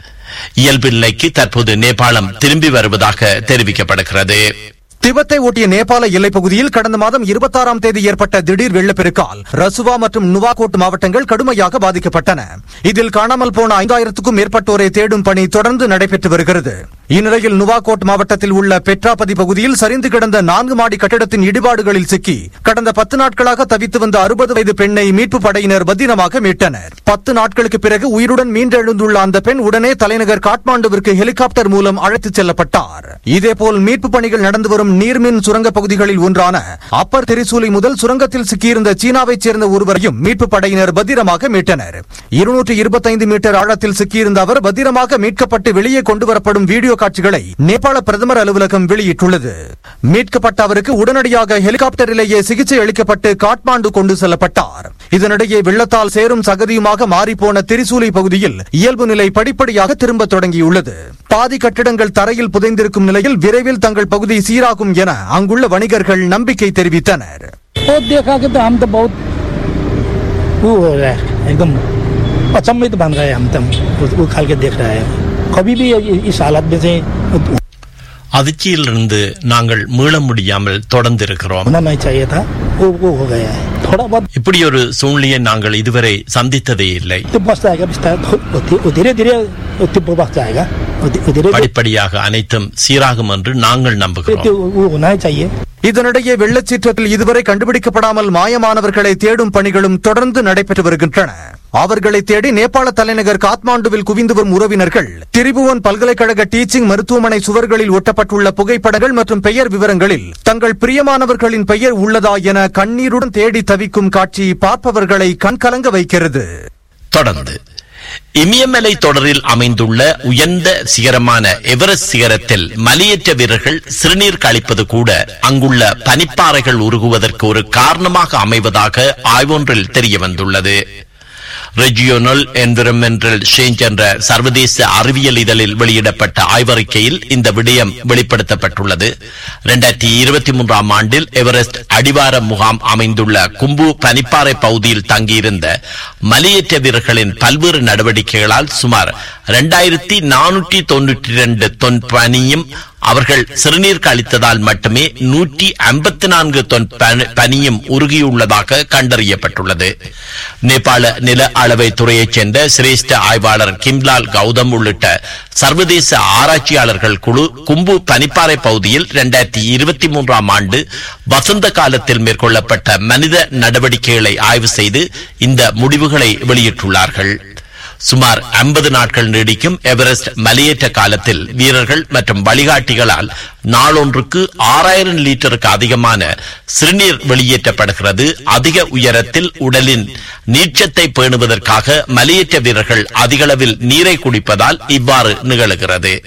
இயல்பு நிலைக்கு தற்போது நேபாளம் திரும்பி வருவதாக தெரிவிக்கப்படுகிறது திபெத்தை ஒட்டிய நேபாள எல்லைப் பகுதியில் கடந்த மாதம் இருபத்தாறாம் தேதி ஏற்பட்ட திடீர் வெள்ளப்பெருக்கால் ரசுவா மற்றும் நுவாகோட் மாவட்டங்கள் கடுமையாக பாதிக்கப்பட்டன இதில் காணாமல் போன ஐந்தாயிரத்துக்கும் மேற்பட்டோரை தேடும் பணி தொடர்ந்து நடைபெற்று வருகிறது இந்நிலையில் நுவாகோட் மாவட்டத்தில் உள்ள பெட்ராபதி பகுதியில் சரிந்து கிடந்த நான்கு மாடி கட்டிடத்தின் இடிபாடுகளில் சிக்கி கடந்த பத்து நாட்களாக தவித்து வந்த அறுபது வயது பெண்ணை மீட்பு படையினர் பத்திரமாக மீட்டனர் பத்து நாட்களுக்கு பிறகு உயிருடன் மீண்டெழுந்துள்ள அந்த பெண் உடனே தலைநகர் காட்மாண்டுவிற்கு ஹெலிகாப்டர் மூலம் அழைத்துச் செல்லப்பட்டார் இதேபோல் மீட்பு பணிகள் நடந்து வரும் நீர்மின் சுரங்க பகுதிகளில் ஒன்றான அப்பர் திரிசூலி முதல் சுரங்கத்தில் சிக்கியிருந்த சீனாவைச் சேர்ந்த ஒருவரையும் மீட்பு படையினர் பத்திரமாக மீட்டனர் இருநூற்று இருபத்தைந்து மீட்டர் ஆழத்தில் சிக்கியிருந்த அவர் பத்திரமாக மீட்கப்பட்டு வெளியே கொண்டு வரப்படும் வீடியோ காட்சிகளை நேபாள பிரதமர் அலுவலகம் வெளியிட்டுள்ளது மீட்கப்பட்ட அவருக்கு உடனடியாக ஹெலிகாப்டரிலேயே சிகிச்சை அளிக்கப்பட்டு காட்மாண்டு கொண்டு செல்லப்பட்டார் இதனிடையே வெள்ளத்தால் சேரும் சகதியுமாக மாறிப்போன திரிசூலி பகுதியில் இயல்பு நிலை படிப்படியாக திரும்ப தொடங்கியுள்ளது பாதி கட்டிடங்கள் தரையில் புதைந்திருக்கும் நிலையில் விரைவில் தங்கள் பகுதி சீராகும் என அங்குள்ள வணிகர்கள் நம்பிக்கை தெரிவித்தனர் वो देखा कि तो हम तो बहुत वो हो रहा है एकदम अचंभित बन रहे हैं हम तो वो- वो खाल के देख रहे हैं कभी भी ये- इस हालत में से அதிர்ச்சியிலிருந்து நாங்கள் மீள முடியாமல் தொடர்ந்திருக்கிறோம் होना नहीं चाहिए था वो वो हो गया है थोड़ा बहुत இப்படி ஒரு சூழ்நிலையை நாங்கள் இதுவரை சந்தித்ததே இல்லை तो बस जाएगा विस्तार वो धीरे- वो धीरे धीरे वो तिब्बत बस जाएगा वो धीरे- वो धीरे படிப்படியாக அனைத்தும் சீராகும் என்று நாங்கள் நம்புகிறோம் धीरे वो होना ही चाहिए இதனிடையே வெள்ளச்சீற்றத்தில் இதுவரை கண்டுபிடிக்கப்படாமல் மாயமானவர்களை தேடும் பணிகளும் தொடர்ந்து நடைபெற்று வருகின்றன அவர்களை தேடி நேபாள தலைநகர் காத்மாண்டுவில் குவிந்து வரும் உறவினர்கள் திரிபுவன் பல்கலைக்கழக டீச்சிங் மருத்துவமனை சுவர்களில் ஒட்டப்பட்டுள்ள புகைப்படங்கள் மற்றும் பெயர் விவரங்களில் தங்கள் பிரியமானவர்களின் பெயர் உள்ளதா என கண்ணீருடன் தேடி தவிக்கும் காட்சி பார்ப்பவர்களை கண்கலங்க வைக்கிறது தொடர்ந்து இமயமலை தொடரில் அமைந்துள்ள உயர்ந்த சிகரமான எவரெஸ்ட் சிகரத்தில் மலையேற்ற வீரர்கள் சிறுநீர் கழிப்பது கூட அங்குள்ள பனிப்பாறைகள் உருகுவதற்கு ஒரு காரணமாக அமைவதாக ஆய்வொன்றில் தெரிய வந்துள்ளது ரெஜியோனல் என்விரன்மெண்டல் சேஞ்ச் என்ற சர்வதேச அறிவியல் இதழில் வெளியிடப்பட்ட ஆய்வறிக்கையில் இந்த விடயம் வெளிப்படுத்தப்பட்டுள்ளது இரண்டாயிரத்தி இருபத்தி மூன்றாம் ஆண்டில் எவரெஸ்ட் அடிவார முகாம் அமைந்துள்ள கும்பு பனிப்பாறை பகுதியில் தங்கியிருந்த மலையேற்ற வீரர்களின் பல்வேறு நடவடிக்கைகளால் சுமார் இரண்டாயிரத்தி நானூற்றி தொன்னூற்றி இரண்டு தொன் பனியும் அவர்கள் சிறுநீர் கழித்ததால் மட்டுமே நூற்றி ஐம்பத்தி நான்கு தொன் பனி- பனியும் உருகியுள்ளதாக கண்டறியப்பட்டுள்ளது நேபாள நில அளவை துறையைச் சேர்ந்த சிரேஷ்ட ஆய்வாளர் கிம்லால் கௌதம் உள்ளிட்ட சர்வதேச ஆராய்ச்சியாளர்கள் குழு கும்பு பனிப்பாறை பகுதியில் இரண்டாயிரத்தி இருபத்தி மூன்றாம் ஆண்டு வசந்த காலத்தில் மேற்கொள்ளப்பட்ட மனித நடவடிக்கைகளை ஆய்வு செய்து இந்த முடிவுகளை வெளியிட்டுள்ளார்கள் சுமார் 50 நாட்கள் நீடிக்கும் எவரெஸ்ட் மலையேற்ற காலத்தில் வீரர்கள் மற்றும் வழிகாட்டிகளால் நாளொன்றுக்கு ஆறாயிரம் லிட்டருக்கு அதிகமான சிறுநீர் வெளியேற்றப்படுகிறது அதிக உயரத்தில் உடலின் நீச்சத்தை பேணுவதற்காக மலையேற்ற வீரர்கள் அதிகளவில் நீரை குடிப்பதால் இவ்வாறு நிகழுகிறது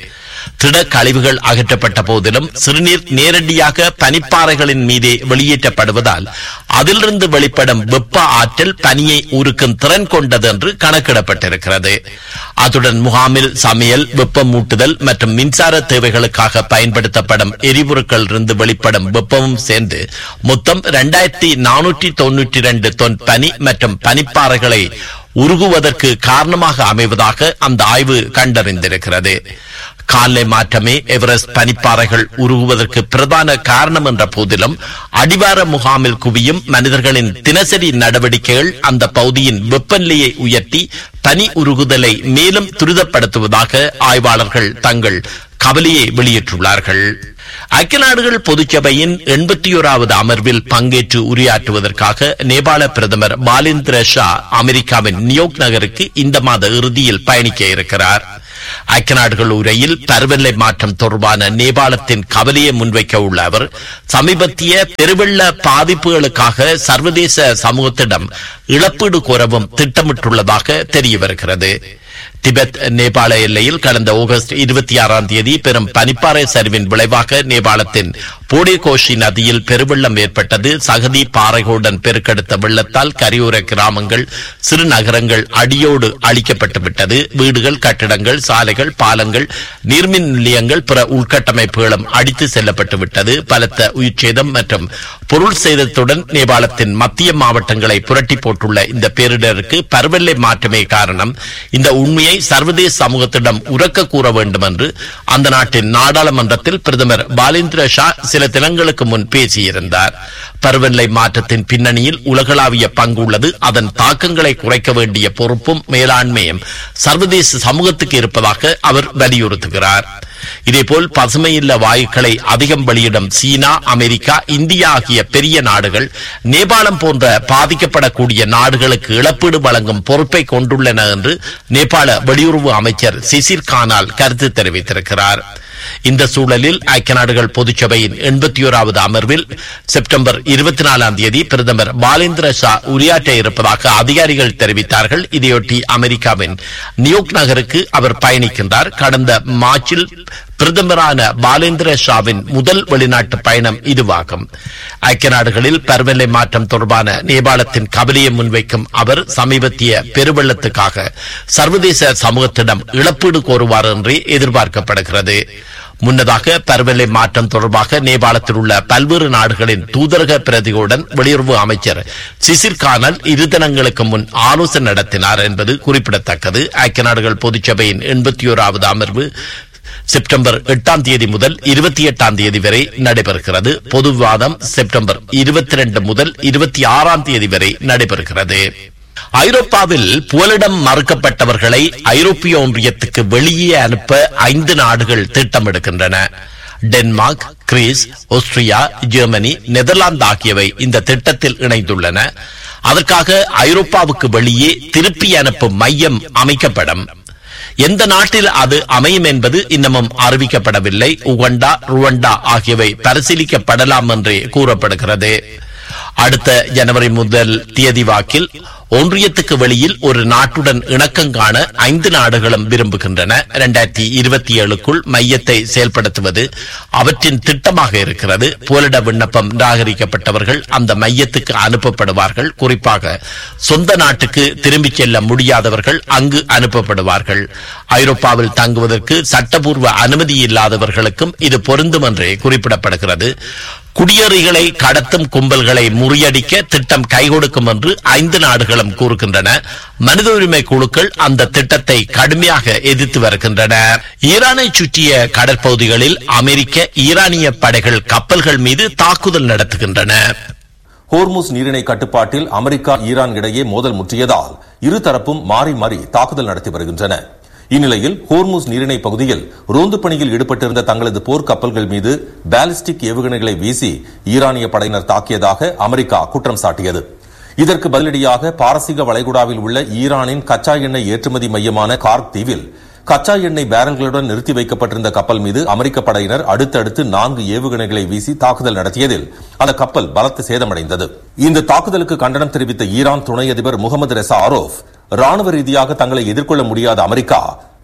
திட கழிவுகள் அகற்றப்பட்ட போதிலும் சிறுநீர் நேரடியாக பனிப்பாறைகளின் மீதே வெளியேற்றப்படுவதால் அதிலிருந்து வெளிப்படும் வெப்ப ஆற்றல் பனியை உருக்கும் திறன் கொண்டது என்று கணக்கிடப்பட்டிருக்கிறது அத்துடன் முகாமில் சமையல் வெப்பமூட்டுதல் மற்றும் மின்சார தேவைகளுக்காக பயன்படுத்தப்படும் எரிபொருட்கள் இருந்து வெளிப்படும் வெப்பமும் சேர்ந்து மொத்தம் இரண்டாயிரத்தி நானூற்றி தொன்னூற்றி இரண்டு தொன் பனி மற்றும் பனிப்பாறைகளை உருகுவதற்கு காரணமாக அமைவதாக அந்த ஆய்வு கண்டறிந்திருக்கிறது காலை மாற்றமே எவரெஸ்ட் பனிப்பாறைகள் உருகுவதற்கு பிரதான காரணம் என்ற போதிலும் அடிவார முகாமில் குவியும் மனிதர்களின் தினசரி நடவடிக்கைகள் அந்த பகுதியின் வெப்பநிலையை உயர்த்தி பனி உருகுதலை மேலும் துரிதப்படுத்துவதாக ஆய்வாளர்கள் தங்கள் கவலையை வெளியிட்டுள்ளார்கள் ஐக்கிய நாடுகள் பொதுச்சபையின் எண்பத்தி ஓராவது அமர்வில் பங்கேற்று உரையாற்றுவதற்காக நேபாள பிரதமர் பாலேந்திர ஷா அமெரிக்காவின் நியூயோர்க் நகருக்கு இந்த மாத இறுதியில் பயணிக்க இருக்கிறார் ஐக்கிய நாடுகள் உரையில் பருவநிலை மாற்றம் தொடர்பான நேபாளத்தின் கவலையை முன்வைக்க உள்ள அவர் சமீபத்திய பெருவெள்ள பாதிப்புகளுக்காக சர்வதேச சமூகத்திடம் இழப்பீடு கோரவும் திட்டமிட்டுள்ளதாக தெரிய வருகிறது திபெத் நேபாள எல்லையில் கடந்த ஆகஸ்ட் இருபத்தி ஆறாம் தேதி பெரும் பனிப்பாறை சரிவின் விளைவாக நேபாளத்தின் போடேகோஷி நதியில் பெருவெள்ளம் ஏற்பட்டது சகதி பாறைகளுடன் பெருக்கெடுத்த வெள்ளத்தால் கரையோர கிராமங்கள் சிறு நகரங்கள் அடியோடு அழிக்கப்பட்டு விட்டது வீடுகள் கட்டிடங்கள் சாலைகள் பாலங்கள் நீர்மின் நிலையங்கள் பிற உள்கட்டமைப்புகளும் அடித்து செல்லப்பட்டு விட்டது பலத்த உயிர்ச்சேதம் மற்றும் பொருள் சேதத்துடன் நேபாளத்தின் மத்திய மாவட்டங்களை புரட்டி போட்டுள்ள இந்த பேரிடருக்கு பருவநிலை மாற்றமே காரணம் இந்த உண்மையை சர்வதேச சமூகத்திடம் உறக்க கூற வேண்டும் என்று அந்த நாட்டின் நாடாளுமன்றத்தில் பிரதமர் பாலேந்திர ஷா சில தினங்களுக்கு முன் பேசியிருந்தார் பருவநிலை மாற்றத்தின் பின்னணியில் உலகளாவிய பங்கு உள்ளது அதன் தாக்கங்களை குறைக்க வேண்டிய பொறுப்பும் மேலாண்மையும் சர்வதேச சமூகத்துக்கு இருப்பதாக அவர் வலியுறுத்துகிறார் இதேபோல் பசுமையில்ல வாயுக்களை அதிகம் வெளியிடும் சீனா அமெரிக்கா இந்தியா ஆகிய பெரிய நாடுகள் நேபாளம் போன்ற பாதிக்கப்படக்கூடிய நாடுகளுக்கு இழப்பீடு வழங்கும் பொறுப்பை கொண்டுள்ளன என்று நேபாள வெளியுறவு அமைச்சர் சிசிர் கானால் கருத்து தெரிவித்திருக்கிறார் இந்த சூழலில் ஐக்கிய நாடுகள் பொதுச்சபையின் எண்பத்தி ஓராவது அமர்வில் செப்டம்பர் இருபத்தி நாலாம் தேதி பிரதமர் பாலேந்திர ஷா உரையாற்ற இருப்பதாக அதிகாரிகள் தெரிவித்தார்கள் இதையொட்டி அமெரிக்காவின் நியூயோர்க் நகருக்கு அவர் பயணிக்கின்றார் கடந்த மார்ச்சில் பிரதமரான பாலேந்திர ஷாவின் முதல் வெளிநாட்டு பயணம் இதுவாகும் ஐக்கிய நாடுகளில் பருவநிலை மாற்றம் தொடர்பான நேபாளத்தின் கவலையை முன்வைக்கும் அவர் சமீபத்திய பெருவெள்ளத்துக்காக சர்வதேச சமூகத்திடம் இழப்பீடு கோருவார் என்றே எதிர்பார்க்கப்படுகிறது முன்னதாக பருவநிலை மாற்றம் தொடர்பாக நேபாளத்தில் உள்ள பல்வேறு நாடுகளின் தூதரக பிரதிகளுடன் வெளியுறவு அமைச்சர் சிசிர் கானல் இரு தினங்களுக்கு முன் ஆலோசனை நடத்தினார் என்பது குறிப்பிடத்தக்கது ஐக்கிய நாடுகள் பொதுச்சபையின் எண்பத்தி ஓராவது அமர்வு செப்டம்பர் எட்டாம் தேதி முதல் இருபத்தி எட்டாம் தேதி வரை நடைபெறுகிறது பொது விவாதம் செப்டம்பர் இருபத்தி ரெண்டு முதல் இருபத்தி ஆறாம் தேதி வரை நடைபெறுகிறது ஐரோப்பாவில் புகலிடம் மறுக்கப்பட்டவர்களை ஐரோப்பிய ஒன்றியத்துக்கு வெளியே அனுப்ப ஐந்து நாடுகள் திட்டமிடுகின்றன Denmark Greece Austria Germany Netherlands ஆகியவை இந்த திட்டத்தில் இணைந்துள்ளன அதற்காக ஐரோப்பாவுக்கு வெளியே திருப்பி அனுப்பும் மையம் அமைக்கப்படும் எந்த நாட்டில் அது அமையும் என்பது இன்னமும் அறிவிக்கப்படவில்லை உகண்டா ருவண்டா ஆகியவை பரிசீலிக்கப்படலாம் என்றே கூறப்படுகிறது அடுத்த ஜனவரி முதல் தேதி வாக்கில் ஒன்றியத்துக்கு வெளியில் ஒரு நாட்டுடன் இணக்கம் காண ஐந்து நாடுகளும் விரும்புகின்றன இரண்டாயிரத்தி இருபத்தி ஏழுக்குள் மையத்தை செயல்படுத்துவது அவற்றின் திட்டமாக இருக்கிறது போலிட விண்ணப்பம் நிராகரிக்கப்பட்டவர்கள் அந்த மையத்துக்கு அனுப்பப்படுவார்கள் குறிப்பாக சொந்த நாட்டுக்கு திரும்பிச் செல்ல முடியாதவர்கள் அங்கு அனுப்பப்படுவார்கள் ஐரோப்பாவில் தங்குவதற்கு சட்டபூர்வ அனுமதி இல்லாதவர்களுக்கும் இது பொருந்தும் என்றே குறிப்பிடப்படுகிறது குடியேறிகளை கடத்தும் கும்பல்களை முறியடிக்க திட்டம் கை கொடுக்கும் என்று ஐந்து நாடுகளும் கூறுகின்றன மனித உரிமை குழுக்கள் அந்த திட்டத்தை கடுமையாக எதிர்த்து வருகின்றன ஈரானை சுற்றிய கடற்பகுதிகளில் அமெரிக்க ஈரானிய படைகள் கப்பல்கள் மீது தாக்குதல் நடத்துகின்றன ஹோர்முஸ் நீரிணை கட்டுப்பாட்டில் அமெரிக்கா ஈரான் இடையே மோதல் முற்றியதால் இருதரப்பும் மாறி மாறி தாக்குதல் நடத்தி வருகின்றன இந்நிலையில் ஹோர்முஸ் நீரிணை பகுதியில் ரோந்து பணியில் ஈடுபட்டிருந்த தங்களது போர் கப்பல்கள் மீது பாலிஸ்டிக் ஏவுகணைகளை வீசி ஈரானிய படையினர் தாக்கியதாக அமெரிக்கா குற்றம் சாட்டியது இதற்கு பதிலடியாக பாரசீக வளைகுடாவில் உள்ள ஈரானின் கச்சா எண்ணெய் ஏற்றுமதி மையமான கார்க் தீவில் கச்சா எண்ணெய் பேரல்களுடன் நிறுத்தி வைக்கப்பட்டிருந்த கப்பல் மீது அமெரிக்க படையினர் அடுத்தடுத்து நான்கு ஏவுகணைகளை வீசி தாக்குதல் நடத்தியதில் அந்த கப்பல் பலத்த சேதமடைந்தது இந்த தாக்குதலுக்கு கண்டனம் தெரிவித்த ஈரான் துணை அதிபர் முகமது ரெசா ஆரோப் ராணுவ ரீதியாக தங்களை எதிர்கொள்ள முடியாத அமெரிக்கா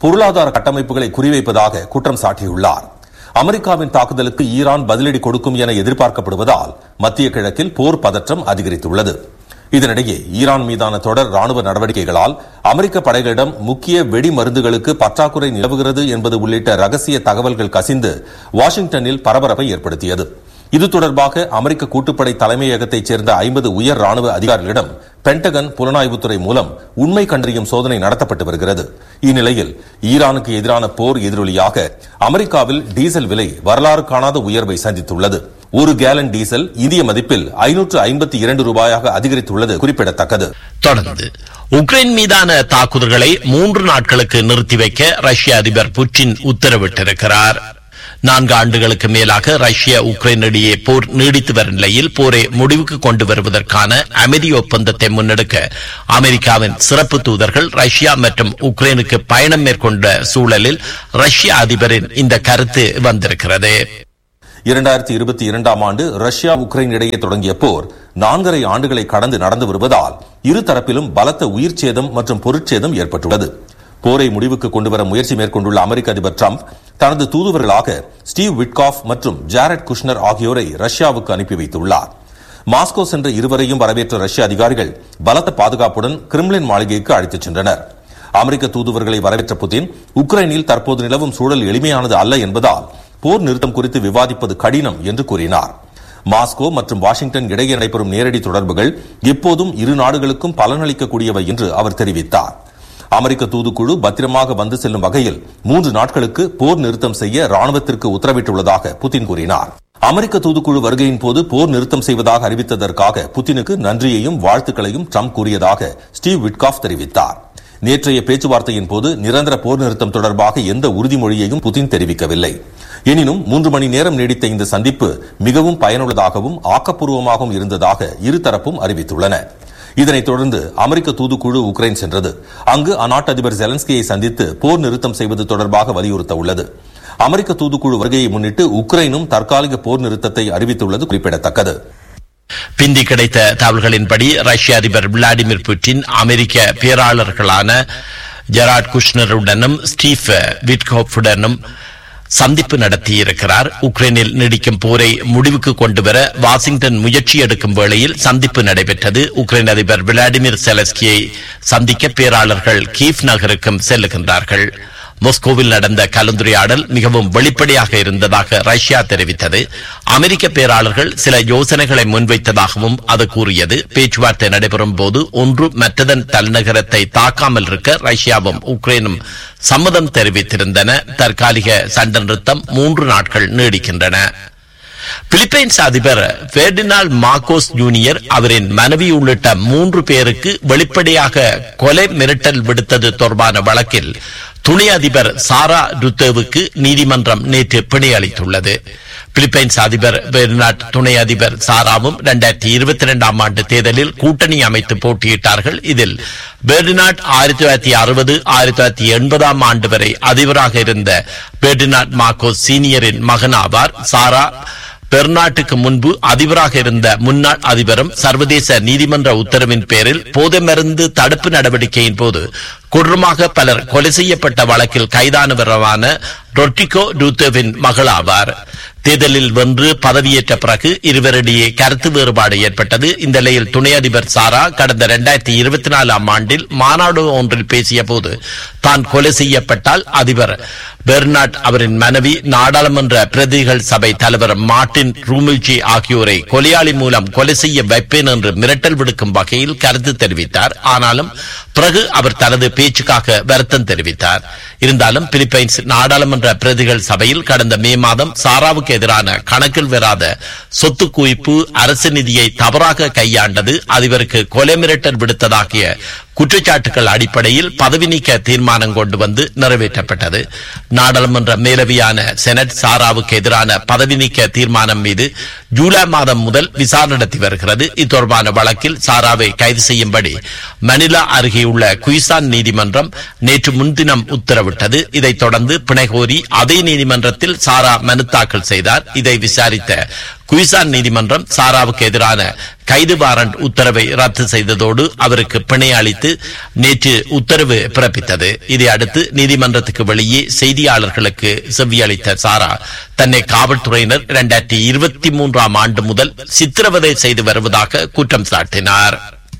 பொருளாதார கட்டமைப்புகளை குறிவைப்பதாக குற்றம் சாட்டியுள்ளார் அமெரிக்காவின் தாக்குதலுக்கு ஈரான் பதிலடி கொடுக்கும் என எதிர்பார்க்கப்படுவதால் மத்திய கிழக்கில் போர் பதற்றம் அதிகரித்துள்ளது இதனிடையே ஈரான் மீதான தொடர் ராணுவ நடவடிக்கைகளால் அமெரிக்க படைகளிடம் முக்கிய வெடி மருந்துகளுக்கு பற்றாக்குறை நிலவுகிறது என்பது உள்ளிட்ட ரகசிய தகவல்கள் கசிந்து வாஷிங்டனில் பரபரப்பை ஏற்படுத்தியது இது தொடர்பாக அமெரிக்க கூட்டுப்படை தலைமையகத்தைச் சேர்ந்த ஐம்பது உயர் ராணுவ அதிகாரிகளிடம் பென்டகன் புலனாய்வுத்துறை மூலம் உண்மை கண்டறியும் சோதனை நடத்தப்பட்டு வருகிறது இந்நிலையில் ஈரானுக்கு எதிரான போர் எதிரொலியாக அமெரிக்காவில் டீசல் விலை வரலாறு காணாத உயர்வை சந்தித்துள்ளது ஒரு கேலன் டீசல் இந்திய மதிப்பில் ஐநூற்று ஐம்பத்தி இரண்டு ரூபாயாக அதிகரித்துள்ளது குறிப்பிடத்தக்கது தொடர்ந்து உக்ரைன் மீதான தாக்குதல்களை மூன்று நாட்களுக்கு நிறுத்தி வைக்க ரஷ்ய அதிபர் புட்டின் உத்தரவிட்டிருக்கிறார் நான்கு ஆண்டுகளுக்கு மேலாக ரஷ்யா உக்ரைன் இடையே போர் நீடித்து வரும் நிலையில் போரை முடிவுக்கு கொண்டு வருவதற்கான அமைதி ஒப்பந்தத்தை முன்னெடுக்க அமெரிக்காவின் சிறப்பு தூதர்கள் ரஷ்யா மற்றும் உக்ரைனுக்கு பயணம் மேற்கொண்ட சூழலில் ரஷ்ய அதிபரின் இந்த கருத்து வந்திருக்கிறது இரண்டாயிரத்தி இருபத்தி இரண்டாம் ஆண்டு ரஷ்யா உக்ரைன் இடையே தொடங்கிய போர் நான்கரை ஆண்டுகளை கடந்து நடந்து வருவதால் இருதரப்பிலும் பலத்த உயிர் சேதம் மற்றும் பொருட்சேதம் ஏற்பட்டுள்ளது போரை முடிவுக்கு கொண்டுவர முயற்சி மேற்கொண்டுள்ள அமெரிக்க அதிபர் டிரம்ப் தனது தூதுவர்களாக ஸ்டீவ் விட்காஃப் மற்றும் ஜாரட் குஷ்னர் ஆகியோரை ரஷ்யாவுக்கு அனுப்பி வைத்துள்ளார் மாஸ்கோ சென்ற இருவரையும் வரவேற்ற ரஷ்ய அதிகாரிகள் பலத்த பாதுகாப்புடன் கிரிம்லின் மாளிகைக்கு அழைத்துச் சென்றனர் அமெரிக்க தூதுவர்களை வரவேற்ற புதின் உக்ரைனில் தற்போது நிலவும் சூழல் எளிமையானது அல்ல என்பதால் போர் நிறுத்தம் குறித்து விவாதிப்பது கடினம் என்று கூறினார் மாஸ்கோ மற்றும் வாஷிங்டன் இடையே நடைபெறும் நேரடி தொடர்புகள் எப்போதும் இரு நாடுகளுக்கும் பலனளிக்கக்கூடியவை என்று அவர் தெரிவித்தார் அமெரிக்க தூதுக்குழு பத்திரமாக வந்து செல்லும் வகையில் மூன்று நாட்களுக்கு போர் நிறுத்தம் செய்ய ராணுவத்திற்கு உத்தரவிட்டுள்ளதாக புதின் கூறினார் அமெரிக்க தூதுக்குழு வருகையின் போது போர் நிறுத்தம் செய்வதாக அறிவித்ததற்காக புதினுக்கு நன்றியையும் வாழ்த்துக்களையும் ட்ரம்ப் கூறியதாக ஸ்டீவ் விட்காஃப் தெரிவித்தார் நேற்றைய பேச்சுவார்த்தையின் போது நிரந்தர போர் நிறுத்தம் தொடர்பாக எந்த உறுதிமொழியையும் புதின் தெரிவிக்கவில்லை எனினும் மூன்று மணி நேரம் நீடித்த இந்த சந்திப்பு மிகவும் பயனுள்ளதாகவும் ஆக்கப்பூர்வமாகவும் இருந்ததாக இருதரப்பும் அறிவித்துள்ளன இதனைத் தொடர்ந்து அமெரிக்க தூதுக்குழு உக்ரைன் சென்றது அங்கு அந்நாட்டு அதிபர் ஜெலன்ஸ்கியை சந்தித்து போர் நிறுத்தம் செய்வது தொடர்பாக வலியுறுத்த உள்ளது அமெரிக்க தூதுக்குழு வருகையை முன்னிட்டு உக்ரைனும் தற்காலிக போர் நிறுத்தத்தை அறிவித்துள்ளது குறிப்பிடத்தக்கது பிந்தி கிடைத்த தகவல்களின்படி ரஷ்ய அதிபர் விளாடிமிர் புட்டின் அமெரிக்க பேராளர்களான ஜெராட் குஷ்னருடனும் ஸ்டீவ் விட்கோஃபுடனும் சந்திப்பு நடத்தியிருக்கிறார் உக்ரைனில் நீடிக்கும் போரை முடிவுக்கு கொண்டுவர வாஷிங்டன் முயற்சி எடுக்கும் வேளையில் சந்திப்பு நடைபெற்றது உக்ரைன் அதிபர் விளாடிமிர் செலஸ்கியை சந்திக்க பேராளர்கள் கீவ் நகருக்கும் செல்லுகின்றார்கள் மாஸ்கோவில் நடந்த கலந்துரையாடல் மிகவும் வெளிப்படையாக இருந்ததாக ரஷ்யா தெரிவித்தது அமெரிக்க பேராளர்கள் சில யோசனைகளை முன்வைத்ததாகவும் அது கூறியது பேச்சுவார்த்தை நடைபெறும் போது ஒன்று மற்றதன் தலைநகரத்தை தாக்காமல் இருக்க ரஷ்யாவும் உக்ரைனும் சம்மதம் தெரிவித்திருந்தன தற்காலிக சண்டை நிறுத்தம் மூன்று நாட்கள் நீடிக்கின்றன பிலிப்பைன்ஸ் அதிபர் பெர்டினால் மார்கோஸ் ஜூனியர் அவரின் மனைவி உள்ளிட்ட மூன்று பேருக்கு வெளிப்படையாக கொலை மிரட்டல் விடுத்தது தொடர்பான வழக்கில் துணை அதிபர் சாரா ருத்தேவுக்கு நீதிமன்றம் நேற்று பிணை அளித்துள்ளது பிலிப்பைன்ஸ் அதிபர் பெர்னாட் துணை அதிபர் சாராவும் இரண்டாயிரத்தி இருபத்தி இரண்டாம் ஆண்டு தேர்தலில் கூட்டணி அமைத்து போட்டியிட்டார்கள் இதில் பெர்டினாட் ஆயிரத்தி தொள்ளாயிரத்தி அறுபது ஆயிரத்தி தொள்ளாயிரத்தி எண்பதாம் ஆண்டு வரை அதிபராக இருந்த பெர்டினாட் மார்கோஸ் சீனியரின் மகன் ஆவார் சாரா பெர்னாட்டுக்கு முன்பு அதிபராக இருந்த முன்னாள் அதிபரும் சர்வதேச நீதிமன்ற உத்தரவின் பேரில் போதை மருந்து தடுப்பு நடவடிக்கையின் போது கொடூரமாக பலர் கொலை செய்யப்பட்ட வழக்கில் கைதானவரான ரொட்டிகோ டூத்தோவின் மகளாவார் தேர்தலில் வென்று பதவியேற்ற பிறகு இருவரிடையே கருத்து வேறுபாடு ஏற்பட்டது இந்த நிலையில் துணை அதிபர் சாரா கடந்த இரண்டாயிரத்தி இருபத்தி நாலாம் ஆண்டில் மாநாடு ஒன்றில் பேசிய போது தான் கொலை செய்யப்பட்டால் அதிபர் பெர்னாட் அவரின் மனைவி நாடாளுமன்ற பிரதிகள் சபை தலைவர் மார்டின் ரூமில்ஜி ஆகியோரை கொலையாளி மூலம் கொலை செய்ய வைப்பேன் என்று மிரட்டல் விடுக்கும் வகையில் கருத்து தெரிவித்தார் ஆனாலும் பிறகு அவர் தனது பேச்சுக்காக வருத்தம் தெரிவித்தார் இருந்தாலும் பிலிப்பைன்ஸ் நாடாளுமன்ற பிரதிகள் சபையில் கடந்த மே மாதம் சாராவுக்கு எதிரான கணக்கில் வராத சொத்து குவிப்பு அரசு நிதியை தவறாக கையாண்டது அதிபருக்கு கொலை மிரட்டல் விடுத்ததாகிய குற்றச்சாட்டுகள் அடிப்படையில் பதவி நீக்க தீர்மானம் கொண்டு வந்து நிறைவேற்றப்பட்டது நாடாளுமன்ற மேலவையான செனட் சாராவுக்கு எதிரான பதவி நீக்க தீர்மானம் மீது ஜூலை மாதம் முதல் விசாரணை நடத்தி வருகிறது இத்தொடர்பான வழக்கில் சாராவை கைது செய்யும்படி மணிலா அருகேயுள்ள குயிசான் நீதிமன்றம் நேற்று முன்தினம் உத்தரவிட்டது இதைத் தொடர்ந்து பிணை கோரி அதே நீதிமன்றத்தில் சாரா மனு தாக்கல் செய்தார் இதை விசாரித்த குயிசான் நீதிமன்றம் சாராவுக்கு எதிரான கைது வாரண்ட் உத்தரவை ரத்து செய்ததோடு அவருக்கு பிணை அளித்து நேற்று உத்தரவு பிறப்பித்தது இதை அடுத்து நீதிமன்றத்துக்கு வெளியே செய்தியாளர்களுக்கு செவ்வியளித்த சாரா தன்னை காவல்துறையினர் இரண்டாயிரத்தி இருபத்தி மூன்றாம் ஆண்டு முதல் சித்திரவதை செய்து வருவதாக குற்றம் சாட்டினார்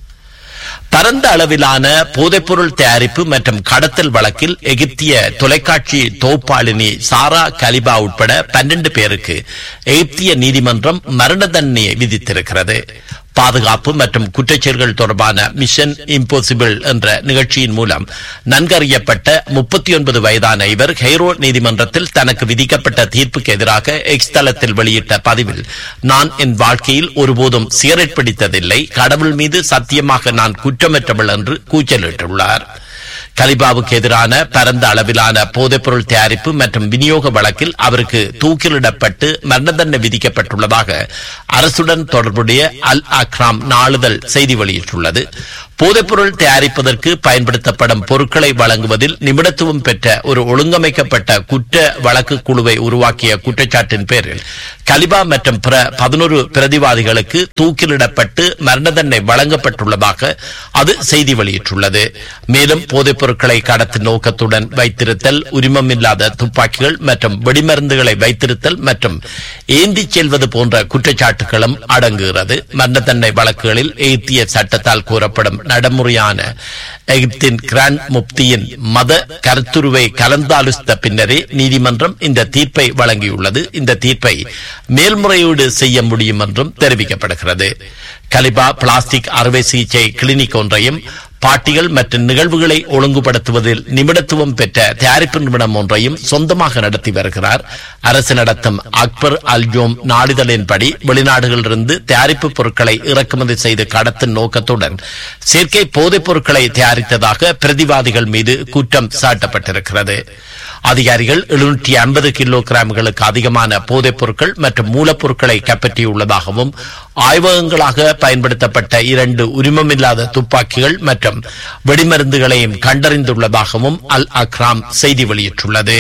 பரந்த அளவிலான போதைப்பொருள் தயாரிப்பு மற்றும் கடத்தல் வழக்கில் எகிப்திய தொலைக்காட்சி தோப்பாளினி சாரா கலிபா உட்பட பன்னெண்டு பேருக்கு எகிப்திய நீதிமன்றம் மரண தண்டனையை விதித்திருக்கிறது பாதுகாப்பு மற்றும் குற்றச்செயல்கள் தொடர்பான மிஷன் இம்போசிபிள் என்ற நிகழ்ச்சியின் மூலம் நன்கறியப்பட்ட முப்பத்தி ஒன்பது வயதான இவர் ஹெய்ரோ நீதிமன்றத்தில் தனக்கு விதிக்கப்பட்ட தீர்ப்புக்கு எதிராக எக்ஸ் தளத்தில் வெளியிட்ட பதிவில் நான் என் வாழ்க்கையில் ஒருபோதும் சிகரெட் பிடித்ததில்லை கடவுள் மீது சத்தியமாக நான் குற்றமற்றவள் என்று கூச்சலிட்டுள்ளார் கலிபாவுக்கு எதிரான பரந்த அளவிலான போதைப்பொருள் தயாரிப்பு மற்றும் விநியோக வழக்கில் அவருக்கு தூக்கிலிடப்பட்டு மரண தண்டனை விதிக்கப்பட்டுள்ளதாக அரசுடன் தொடர்புடைய அல் அக்ராம் நாளிதழ் செய்தி வெளியிட்டுள்ளது போதைப்பொருள் தயாரிப்பதற்கு பயன்படுத்தப்படும் பொருட்களை வழங்குவதில் நிமிடத்துவம் பெற்ற ஒரு ஒழுங்கமைக்கப்பட்ட குற்ற வழக்கு குழுவை உருவாக்கிய குற்றச்சாட்டின் பேரில் கலிபா மற்றும் பிற பதினோரு பிரதிவாதிகளுக்கு தூக்கிலிடப்பட்டு மரண தண்டனை வழங்கப்பட்டுள்ளதாக அது செய்தி வெளியிட்டுள்ளது மேலும் போதைப் பொருட்களை கடத்தும் நோக்கத்துடன் வைத்திருத்தல் உரிமமில்லாத துப்பாக்கிகள் மற்றும் வெடிமருந்துகளை வைத்திருத்தல் மற்றும் ஏந்திச் செல்வது போன்ற குற்றச்சாட்டுகளும் அடங்குகிறது மரண தண்டனை வழக்குகளில் எகிப்திய சட்டத்தால் கூறப்படும் நடைமுறையான எகிப்தின் கிராண்ட் முப்தியின் மத கருத்துருவை கலந்தாலோசித்த பின்னரே நீதிமன்றம் இந்த தீர்ப்பை வழங்கியுள்ளது இந்த தீர்ப்பை மேல்முறையீடு செய்ய முடியும் என்றும் தெரிவிக்கப்படுகிறது கலிபா பிளாஸ்டிக் அறுவை சிகிச்சை கிளினிக் ஒன்றையும் பாட்டிகள் மற்றும் நிகழ்வுகளை ஒழுங்குபடுத்துவதில் நிமிடத்துவம் பெற்ற தயாரிப்பு நிமிடம் ஒன்றையும் சொந்தமாக நடத்தி வருகிறார் அரசு நடத்தும் அக்பர் அல்ஜோம் நாளிதழின்படி வெளிநாடுகளிலிருந்து தயாரிப்பு பொருட்களை இறக்குமதி செய்து கடத்தும் நோக்கத்துடன் செயற்கை போதைப் பொருட்களை தயாரித்ததாக பிரதிவாதிகள் மீது குற்றம் சாட்டப்பட்டிருக்கிறது அதிகாரிகள் எழுநூற்றி ஐம்பது கிலோ கிராம்களுக்கு அதிகமான போதைப் பொருட்கள் மற்றும் மூலப்பொருட்களை கைப்பற்றியுள்ளதாகவும் ஆய்வகங்களாக பயன்படுத்தப்பட்ட இரண்டு உரிமமில்லாத துப்பாக்கிகள் மற்றும் வெடிமருந்துகளையும் கண்டறிந்துள்ளதாகவும் அல் அக்ராம் செய்தி வெளியிட்டுள்ளது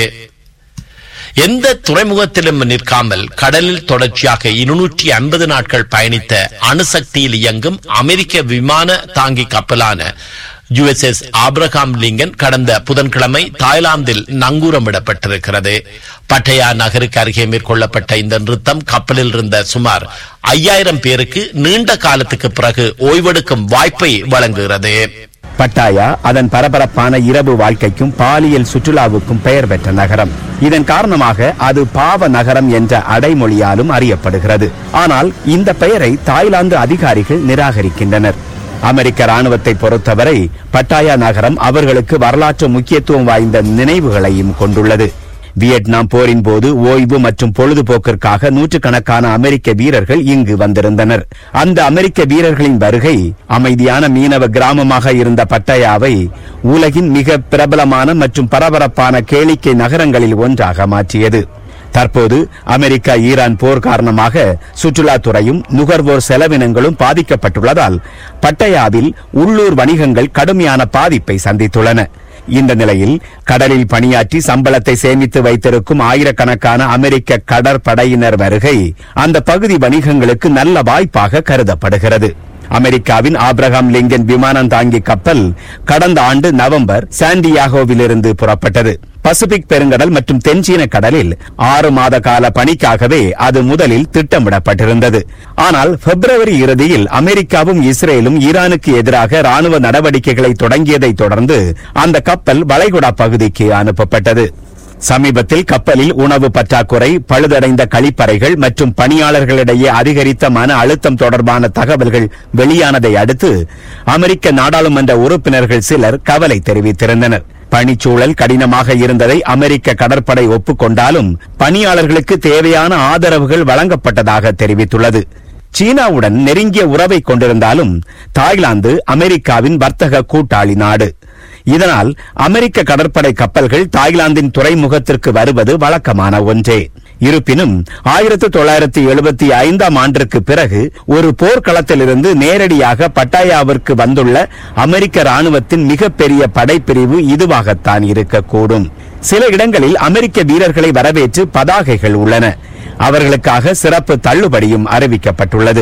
எந்த துறைமுகத்திலும் நிற்காமல் கடலில் தொடர்ச்சியாக இருநூற்றி ஐம்பது நாட்கள் பயணித்த அணுசக்தியில் இயங்கும் அமெரிக்க விமான தாங்கி கப்பலான யுஎஸ்எஸ் ஆப்ரஹாம் லிங்கன் கடந்த புதன்கிழமை தாய்லாந்தில் நங்கூரமிடப்பட்டிருக்கிறது பட்டயா நகருக்கு அருகே மேற்கொள்ளப்பட்ட இந்த நிறுத்தம் கப்பலில் இருந்த சுமார் ஐயாயிரம் பேருக்கு நீண்ட காலத்துக்கு பிறகு ஓய்வெடுக்கும் வாய்ப்பை வழங்குகிறது பட்டாயா அதன் பரபரப்பான இரவு வாழ்க்கைக்கும் பாலியல் சுற்றுலாவுக்கும் பெயர் பெற்ற நகரம் இதன் காரணமாக அது பாவ நகரம் என்ற அடைமொழியாலும் அறியப்படுகிறது ஆனால் இந்த பெயரை தாய்லாந்து அதிகாரிகள் நிராகரிக்கின்றனர் அமெரிக்க ராணுவத்தை பொறுத்தவரை பட்டாயா நகரம் அவர்களுக்கு வரலாற்று முக்கியத்துவம் வாய்ந்த நினைவுகளையும் கொண்டுள்ளது வியட்நாம் போரின் போது ஓய்வு மற்றும் பொழுதுபோக்கிற்காக நூற்றுக்கணக்கான அமெரிக்க வீரர்கள் இங்கு வந்திருந்தனர் அந்த அமெரிக்க வீரர்களின் வருகை அமைதியான மீனவ கிராமமாக இருந்த பட்டயாவை உலகின் மிக பிரபலமான மற்றும் பரபரப்பான கேளிக்கை நகரங்களில் ஒன்றாக மாற்றியது தற்போது அமெரிக்கா ஈரான் போர் காரணமாக சுற்றுலாத்துறையும் நுகர்வோர் செலவினங்களும் பாதிக்கப்பட்டுள்ளதால் பட்டயாவில் உள்ளூர் வணிகங்கள் கடுமையான பாதிப்பை சந்தித்துள்ளன இந்த நிலையில் கடலில் பணியாற்றி சம்பளத்தை சேமித்து வைத்திருக்கும் ஆயிரக்கணக்கான அமெரிக்க கடற்படையினர் வருகை அந்த பகுதி வணிகங்களுக்கு நல்ல வாய்ப்பாக கருதப்படுகிறது அமெரிக்காவின் ஆப்ரஹாம் லிங்கன் விமானம் தாங்கி கப்பல் கடந்த ஆண்டு நவம்பர் சாண்டியாகோவிலிருந்து புறப்பட்டது பசிபிக் பெருங்கடல் மற்றும் தென்சீன கடலில் ஆறு மாத கால பணிக்காகவே அது முதலில் திட்டமிடப்பட்டிருந்தது ஆனால் பிப்ரவரி இறுதியில் அமெரிக்காவும் இஸ்ரேலும் ஈரானுக்கு எதிராக ராணுவ நடவடிக்கைகளை தொடங்கியதை தொடர்ந்து அந்த கப்பல் வளைகுடா பகுதிக்கு அனுப்பப்பட்டது சமீபத்தில் கப்பலில் உணவு பற்றாக்குறை பழுதடைந்த கழிப்பறைகள் மற்றும் பணியாளர்களிடையே அதிகரித்த மன அழுத்தம் தொடர்பான தகவல்கள் வெளியானதை அடுத்து அமெரிக்க நாடாளுமன்ற உறுப்பினர்கள் சிலர் கவலை தெரிவித்திருந்தனர் பணிச்சூழல் கடினமாக இருந்ததை அமெரிக்க கடற்படை ஒப்புக்கொண்டாலும் பணியாளர்களுக்கு தேவையான ஆதரவுகள் வழங்கப்பட்டதாக தெரிவித்துள்ளது சீனாவுடன் நெருங்கிய உறவை கொண்டிருந்தாலும் தாய்லாந்து அமெரிக்காவின் வர்த்தக கூட்டாளி நாடு இதனால் அமெரிக்க கடற்படை கப்பல்கள் தாய்லாந்தின் துறைமுகத்திற்கு வருவது வழக்கமான ஒன்றே இருப்பினும் ஆயிரத்து தொள்ளாயிரத்தி எழுபத்தி ஐந்தாம் ஆண்டிற்கு பிறகு ஒரு போர்க்களத்திலிருந்து நேரடியாக பட்டாயாவிற்கு வந்துள்ள அமெரிக்க ராணுவத்தின் மிகப்பெரிய படைப்பிரிவு இதுவாகத்தான் இருக்கக்கூடும் சில இடங்களில் அமெரிக்க வீரர்களை வரவேற்று பதாகைகள் உள்ளன அவர்களுக்காக சிறப்பு தள்ளுபடியும் அறிவிக்கப்பட்டுள்ளது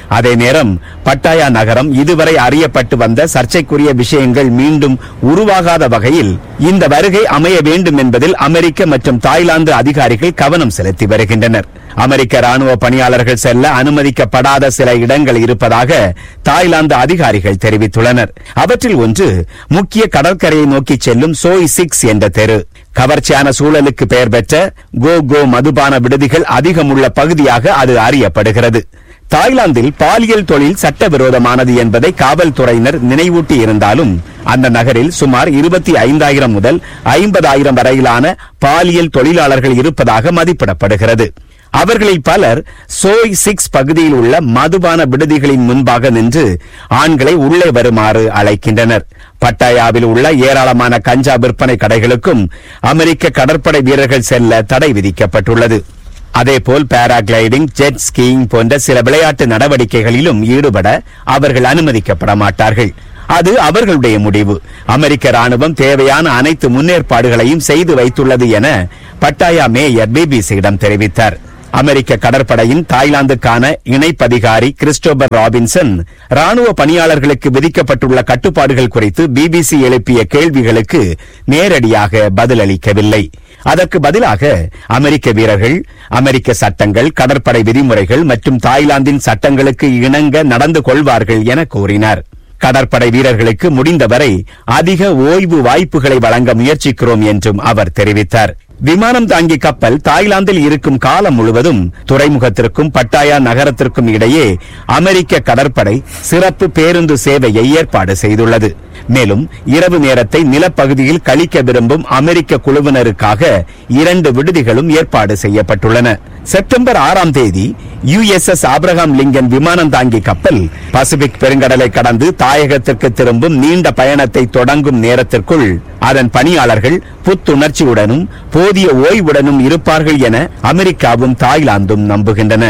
அதே நேரம் பட்டாயா நகரம் இதுவரை அறியப்பட்டு வந்த சர்ச்சைக்குரிய விஷயங்கள் மீண்டும் உருவாகாத வகையில் இந்த வருகை அமைய வேண்டும் என்பதில் அமெரிக்க மற்றும் தாய்லாந்து அதிகாரிகள் கவனம் செலுத்தி வருகின்றனர் அமெரிக்க ராணுவ பணியாளர்கள் செல்ல அனுமதிக்கப்படாத சில இடங்கள் இருப்பதாக தாய்லாந்து அதிகாரிகள் தெரிவித்துள்ளனர் அவற்றில் ஒன்று முக்கிய கடற்கரையை நோக்கி செல்லும் சோய் சிக்ஸ் என்ற தெரு கவர்ச்சியான சூழலுக்கு பெயர் பெற்ற கோ கோ மதுபான விடுதிகள் அதிகமுள்ள பகுதியாக அது அறியப்படுகிறது தாய்லாந்தில் பாலியல் தொழில் சட்டவிரோதமானது என்பதை காவல்துறையினர் நினைவூட்டி இருந்தாலும் அந்த நகரில் சுமார் இருபத்தி ஐந்தாயிரம் முதல் ஐம்பதாயிரம் வரையிலான பாலியல் தொழிலாளர்கள் இருப்பதாக மதிப்பிடப்படுகிறது அவர்களில் பலர் சோய் சிக்ஸ் பகுதியில் உள்ள மதுபான விடுதிகளின் முன்பாக நின்று ஆண்களை உள்ளே வருமாறு அழைக்கின்றனர் பட்டாயாவில் உள்ள ஏராளமான கஞ்சா விற்பனை கடைகளுக்கும் அமெரிக்க கடற்படை வீரர்கள் செல்ல தடை விதிக்கப்பட்டுள்ளது அதேபோல் பாராகிளைடிங் ஜெட் ஸ்கீயிங் போன்ற சில விளையாட்டு நடவடிக்கைகளிலும் ஈடுபட அவர்கள் அனுமதிக்கப்பட மாட்டார்கள் அது அவர்களுடைய முடிவு அமெரிக்க ராணுவம் தேவையான அனைத்து முன்னேற்பாடுகளையும் செய்து வைத்துள்ளது என பட்டாயா மேயர் பிபிசியிடம் தெரிவித்தார் அமெரிக்க கடற்படையின் தாய்லாந்துக்கான இணைப்பதிகாரி கிறிஸ்டோபர் ராபின்சன் ராணுவ பணியாளர்களுக்கு விதிக்கப்பட்டுள்ள கட்டுப்பாடுகள் குறித்து பிபிசி எழுப்பிய கேள்விகளுக்கு நேரடியாக பதிலளிக்கவில்லை அதற்கு பதிலாக அமெரிக்க வீரர்கள் அமெரிக்க சட்டங்கள் கடற்படை விதிமுறைகள் மற்றும் தாய்லாந்தின் சட்டங்களுக்கு இணங்க நடந்து கொள்வார்கள் என கூறினார் கடற்படை வீரர்களுக்கு முடிந்தவரை அதிக ஓய்வு வாய்ப்புகளை வழங்க முயற்சிக்கிறோம் என்றும் அவர் தெரிவித்தார் விமானம் தாங்கி கப்பல் தாய்லாந்தில் இருக்கும் காலம் முழுவதும் துறைமுகத்திற்கும் பட்டாயா நகரத்திற்கும் இடையே அமெரிக்க கடற்படை சிறப்பு பேருந்து சேவையை ஏற்பாடு செய்துள்ளது மேலும் இரவு நேரத்தை நிலப்பகுதியில் கழிக்க விரும்பும் அமெரிக்க குழுவினருக்காக இரண்டு விடுதிகளும் ஏற்பாடு செய்யப்பட்டுள்ளன செப்டம்பர் ஆறாம் தேதி யுஎஸ்எஸ் ஆப்ரஹாம் லிங்கன் விமானம் தாங்கி கப்பல் பசிபிக் பெருங்கடலை கடந்து தாயகத்திற்கு திரும்பும் நீண்ட பயணத்தை தொடங்கும் நேரத்திற்குள் அதன் பணியாளர்கள் புத்துணர்ச்சியுடனும் போதிய ஓய்வுடனும் இருப்பார்கள் என அமெரிக்காவும் தாய்லாந்தும் நம்புகின்றன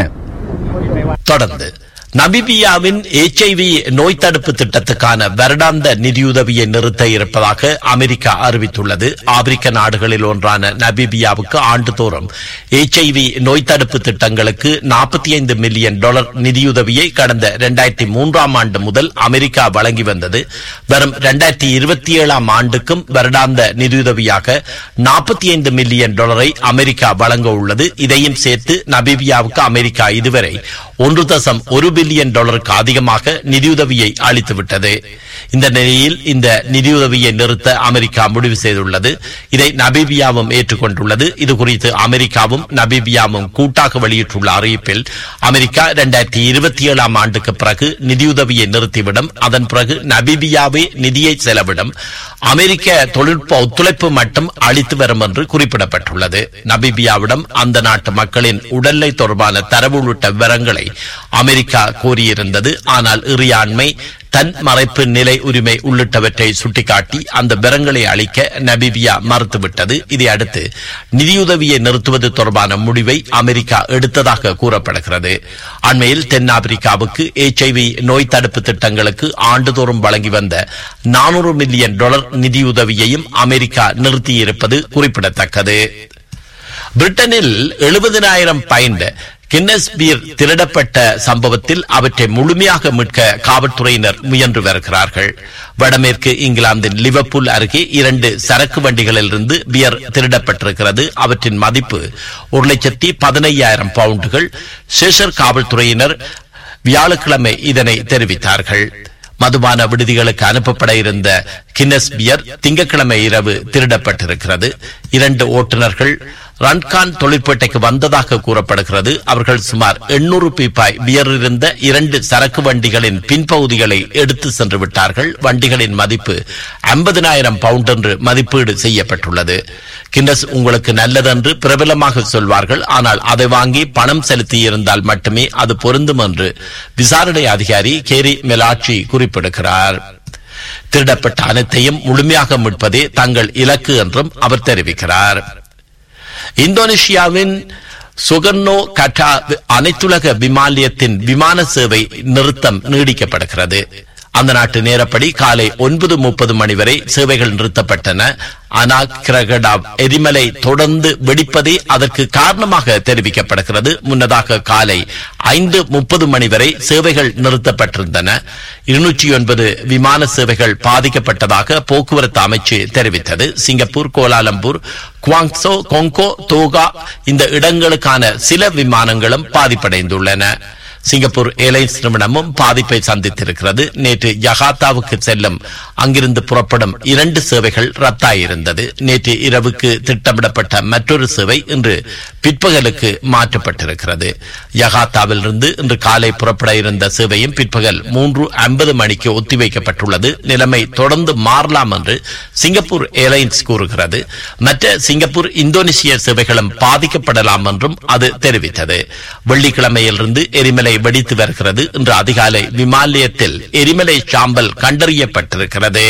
தொடர்ந்து நபிபியாவின் எச்ஐவி நோய் தடுப்பு திட்டத்துக்கான வருடாந்த நிதியுதவியை நிறுத்த இருப்பதாக அமெரிக்கா அறிவித்துள்ளது ஆப்பிரிக்க நாடுகளில் ஒன்றான நபிபியாவுக்கு ஆண்டுதோறும் எச்ஐவி நோய் தடுப்பு திட்டங்களுக்கு நாற்பத்தி ஐந்து மில்லியன் டாலர் நிதியுதவியை கடந்த இரண்டாயிரத்தி மூன்றாம் ஆண்டு முதல் அமெரிக்கா வழங்கி வந்தது வரும் இரண்டாயிரத்தி இருபத்தி ஏழாம் ஆண்டுக்கும் வருடாந்த நிதியுதவியாக நாற்பத்தி ஐந்து மில்லியன் டாலரை அமெரிக்கா வழங்க உள்ளது இதையும் சேர்த்து நபிபியாவுக்கு அமெரிக்கா இதுவரை ஒன்று தசம் ஒரு பில்லியன் டாலருக்கு அதிகமாக நிதியுதவியை அளித்துவிட்டது இந்த நிலையில் இந்த நிதியுதவியை நிறுத்த அமெரிக்கா முடிவு செய்துள்ளது இதை நபீபியாவும் ஏற்றுக்கொண்டுள்ளது இது குறித்து அமெரிக்காவும் நபீபியாவும் கூட்டாக வெளியிட்டுள்ள அறிவிப்பில் அமெரிக்கா இரண்டாயிரத்தி இருபத்தி ஏழாம் ஆண்டுக்கு பிறகு நிதியுதவியை நிறுத்திவிடும் அதன் பிறகு நபீபியாவே நிதியை செலவிடும் அமெரிக்க தொழில்நுட்ப ஒத்துழைப்பு மட்டும் அளித்து வரும் என்று குறிப்பிடப்பட்டுள்ளது நபீபியாவிடம் அந்த நாட்டு மக்களின் உடல்நிலை தொடர்பான தரவு உள்ளிட்ட விவரங்களை அமெரிக்கா கோரியிருந்தது ஆனால் இறையாண்மை தன் மறைப்பு நிலை உரிமை உள்ளிட்டவற்றை சுட்டிக்காட்டி அந்த விவரங்களை அளிக்க நபிபியா மறுத்துவிட்டது இதை அடுத்து நிதியுதவியை நிறுத்துவது தொடர்பான முடிவை அமெரிக்கா எடுத்ததாக கூறப்படுகிறது அண்மையில் தென்னாப்பிரிக்காவுக்கு எச்ஐவி நோய் தடுப்பு திட்டங்களுக்கு ஆண்டுதோறும் வழங்கி வந்த நானூறு மில்லியன் டாலர் நிதியுதவியையும் அமெரிக்கா நிறுத்தியிருப்பது குறிப்பிடத்தக்கது பிரிட்டனில் எழுபதினாயிரம் பைண்ட் கின்னஸ் பீர் திருடப்பட்ட சம்பவத்தில் அவற்றை முழுமையாக மீட்க காவல்துறையினர் முயன்று வருகிறார்கள் வடமேற்கு இங்கிலாந்தின் லிவர்பூல் அருகே இரண்டு சரக்கு வண்டிகளிலிருந்து பியர் திருடப்பட்டிருக்கிறது அவற்றின் மதிப்பு ஒரு லட்சத்தி பதினையாயிரம் பவுண்டுகள் சேஷர் காவல்துறையினர் வியாழக்கிழமை இதனை தெரிவித்தார்கள் மதுபான விடுதிகளுக்கு அனுப்பப்பட இருந்த கின்னஸ் பியர் திங்கட்கிழமை இரவு திருடப்பட்டிருக்கிறது இரண்டு ஓட்டுநர்கள் ரன்கான் தொழிற்பேட்டைக்கு வந்ததாக கூறப்படுகிறது அவர்கள் சுமார் எண்ணூறு பீப்பாய் பியர் இருந்த இரண்டு சரக்கு வண்டிகளின் பின்பகுதிகளை எடுத்து சென்று விட்டார்கள் வண்டிகளின் மதிப்பு ஐம்பதினாயிரம் பவுண்ட் என்று மதிப்பீடு செய்யப்பட்டுள்ளது கின்னஸ் உங்களுக்கு நல்லதென்று பிரபலமாக சொல்வார்கள் ஆனால் அதை வாங்கி பணம் செலுத்தி இருந்தால் மட்டுமே அது பொருந்தும் என்று விசாரணை அதிகாரி கேரி மெலாட்சி குறிப்பிடுகிறார் திருடப்பட்ட அனைத்தையும் முழுமையாக மீட்பதே தங்கள் இலக்கு என்றும் அவர் தெரிவிக்கிறார் இந்தோனேஷியாவின் சுகர்னோ கட்டா அனைத்துலக விமானியத்தின் விமான சேவை நிறுத்தம் நீடிக்கப்படுகிறது அந்த நாட்டு நேரப்படி காலை ஒன்பது முப்பது மணி வரை சேவைகள் நிறுத்தப்பட்டன அனாகிரகடா எரிமலை தொடர்ந்து வெடிப்பதே அதற்கு காரணமாக தெரிவிக்கப்படுகிறது முன்னதாக காலை ஐந்து முப்பது மணி வரை சேவைகள் நிறுத்தப்பட்டிருந்தன இருநூற்றி ஒன்பது விமான சேவைகள் பாதிக்கப்பட்டதாக போக்குவரத்து அமைச்சு தெரிவித்தது சிங்கப்பூர் கோலாலம்பூர் குவாங்சோ கொங்கோ தோகா இந்த இடங்களுக்கான சில விமானங்களும் பாதிப்படைந்துள்ளன சிங்கப்பூர் ஏர்லைன்ஸ் நிறுவனமும் பாதிப்பை சந்தித்திருக்கிறது நேற்று யகாத்தாவுக்கு செல்லும் அங்கிருந்து புறப்படும் இரண்டு சேவைகள் ரத்தாயிருந்தது நேற்று இரவுக்கு திட்டமிடப்பட்ட மற்றொரு சேவை இன்று பிற்பகலுக்கு மாற்றப்பட்டிருக்கிறது யகாத்தாவிலிருந்து இன்று காலை புறப்பட இருந்த சேவையும் பிற்பகல் மூன்று ஐம்பது மணிக்கு ஒத்திவைக்கப்பட்டுள்ளது நிலைமை தொடர்ந்து மாறலாம் என்று சிங்கப்பூர் ஏர்லைன்ஸ் கூறுகிறது மற்ற சிங்கப்பூர் இந்தோனேசிய சேவைகளும் பாதிக்கப்படலாம் என்றும் அது தெரிவித்தது வெள்ளிக்கிழமையிலிருந்து எரிமலை வெடித்து வருகிறது இன்று அதிகாலை விமான நிலையத்தில் எரிமலை சாம்பல் கண்டறியப்பட்டிருக்கிறது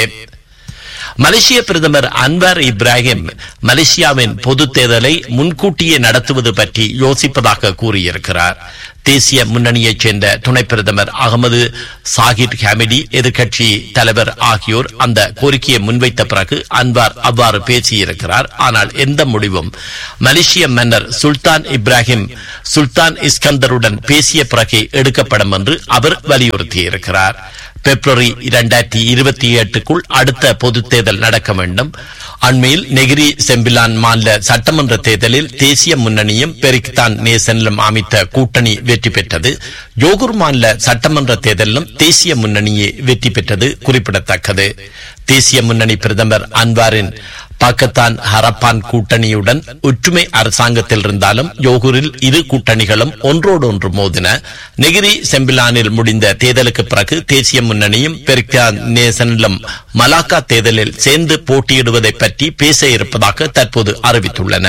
மலேசிய பிரதமர் அன்வர் இப்ராஹிம் மலேசியாவின் பொது தேர்தலை முன்கூட்டியே நடத்துவது பற்றி யோசிப்பதாக கூறியிருக்கிறார் தேசிய முன்னணியைச் சேர்ந்த துணை பிரதமர் அகமது சாகித் ஹாமிடி எதிர்க்கட்சி தலைவர் ஆகியோர் அந்த கோரிக்கையை முன்வைத்த பிறகு அன்வார் அவ்வாறு பேசியிருக்கிறார் ஆனால் எந்த முடிவும் மலேசிய மன்னர் சுல்தான் இப்ராஹிம் சுல்தான் இஸ்கந்தருடன் பேசிய பிறகே எடுக்கப்படும் என்று அவர் வலியுறுத்தியிருக்கிறார் பிப்ரவரி இரண்டாயிரத்தி இருபத்தி எட்டுக்குள் அடுத்த பொதுத் தேர்தல் நடக்க வேண்டும் அண்மையில் நெகிரி செம்பிலான் மாநில சட்டமன்ற தேர்தலில் தேசிய முன்னணியும் பெரிக்தான் நேசனிலும் அமைத்த கூட்டணி வெற்றி பெற்றது யோகூர் மாநில சட்டமன்ற தேர்தலிலும் தேசிய முன்னணியே வெற்றி பெற்றது குறிப்பிடத்தக்கது தேசிய முன்னணி பிரதமர் அன்வாரின் பாகிஸ்தான் ஹரப்பான் கூட்டணியுடன் ஒற்றுமை அரசாங்கத்தில் இருந்தாலும் யோகூரில் இரு கூட்டணிகளும் ஒன்றோடு ஒன்று மோதின நெகிரி செம்பிலானில் முடிந்த தேர்தலுக்கு பிறகு தேசிய முன்னணியும் பெரிக்தான் நேசனிலும் மலாக்கா தேர்தலில் சேர்ந்து போட்டியிடுவதை பற்றி பேச இருப்பதாக தற்போது அறிவித்துள்ளன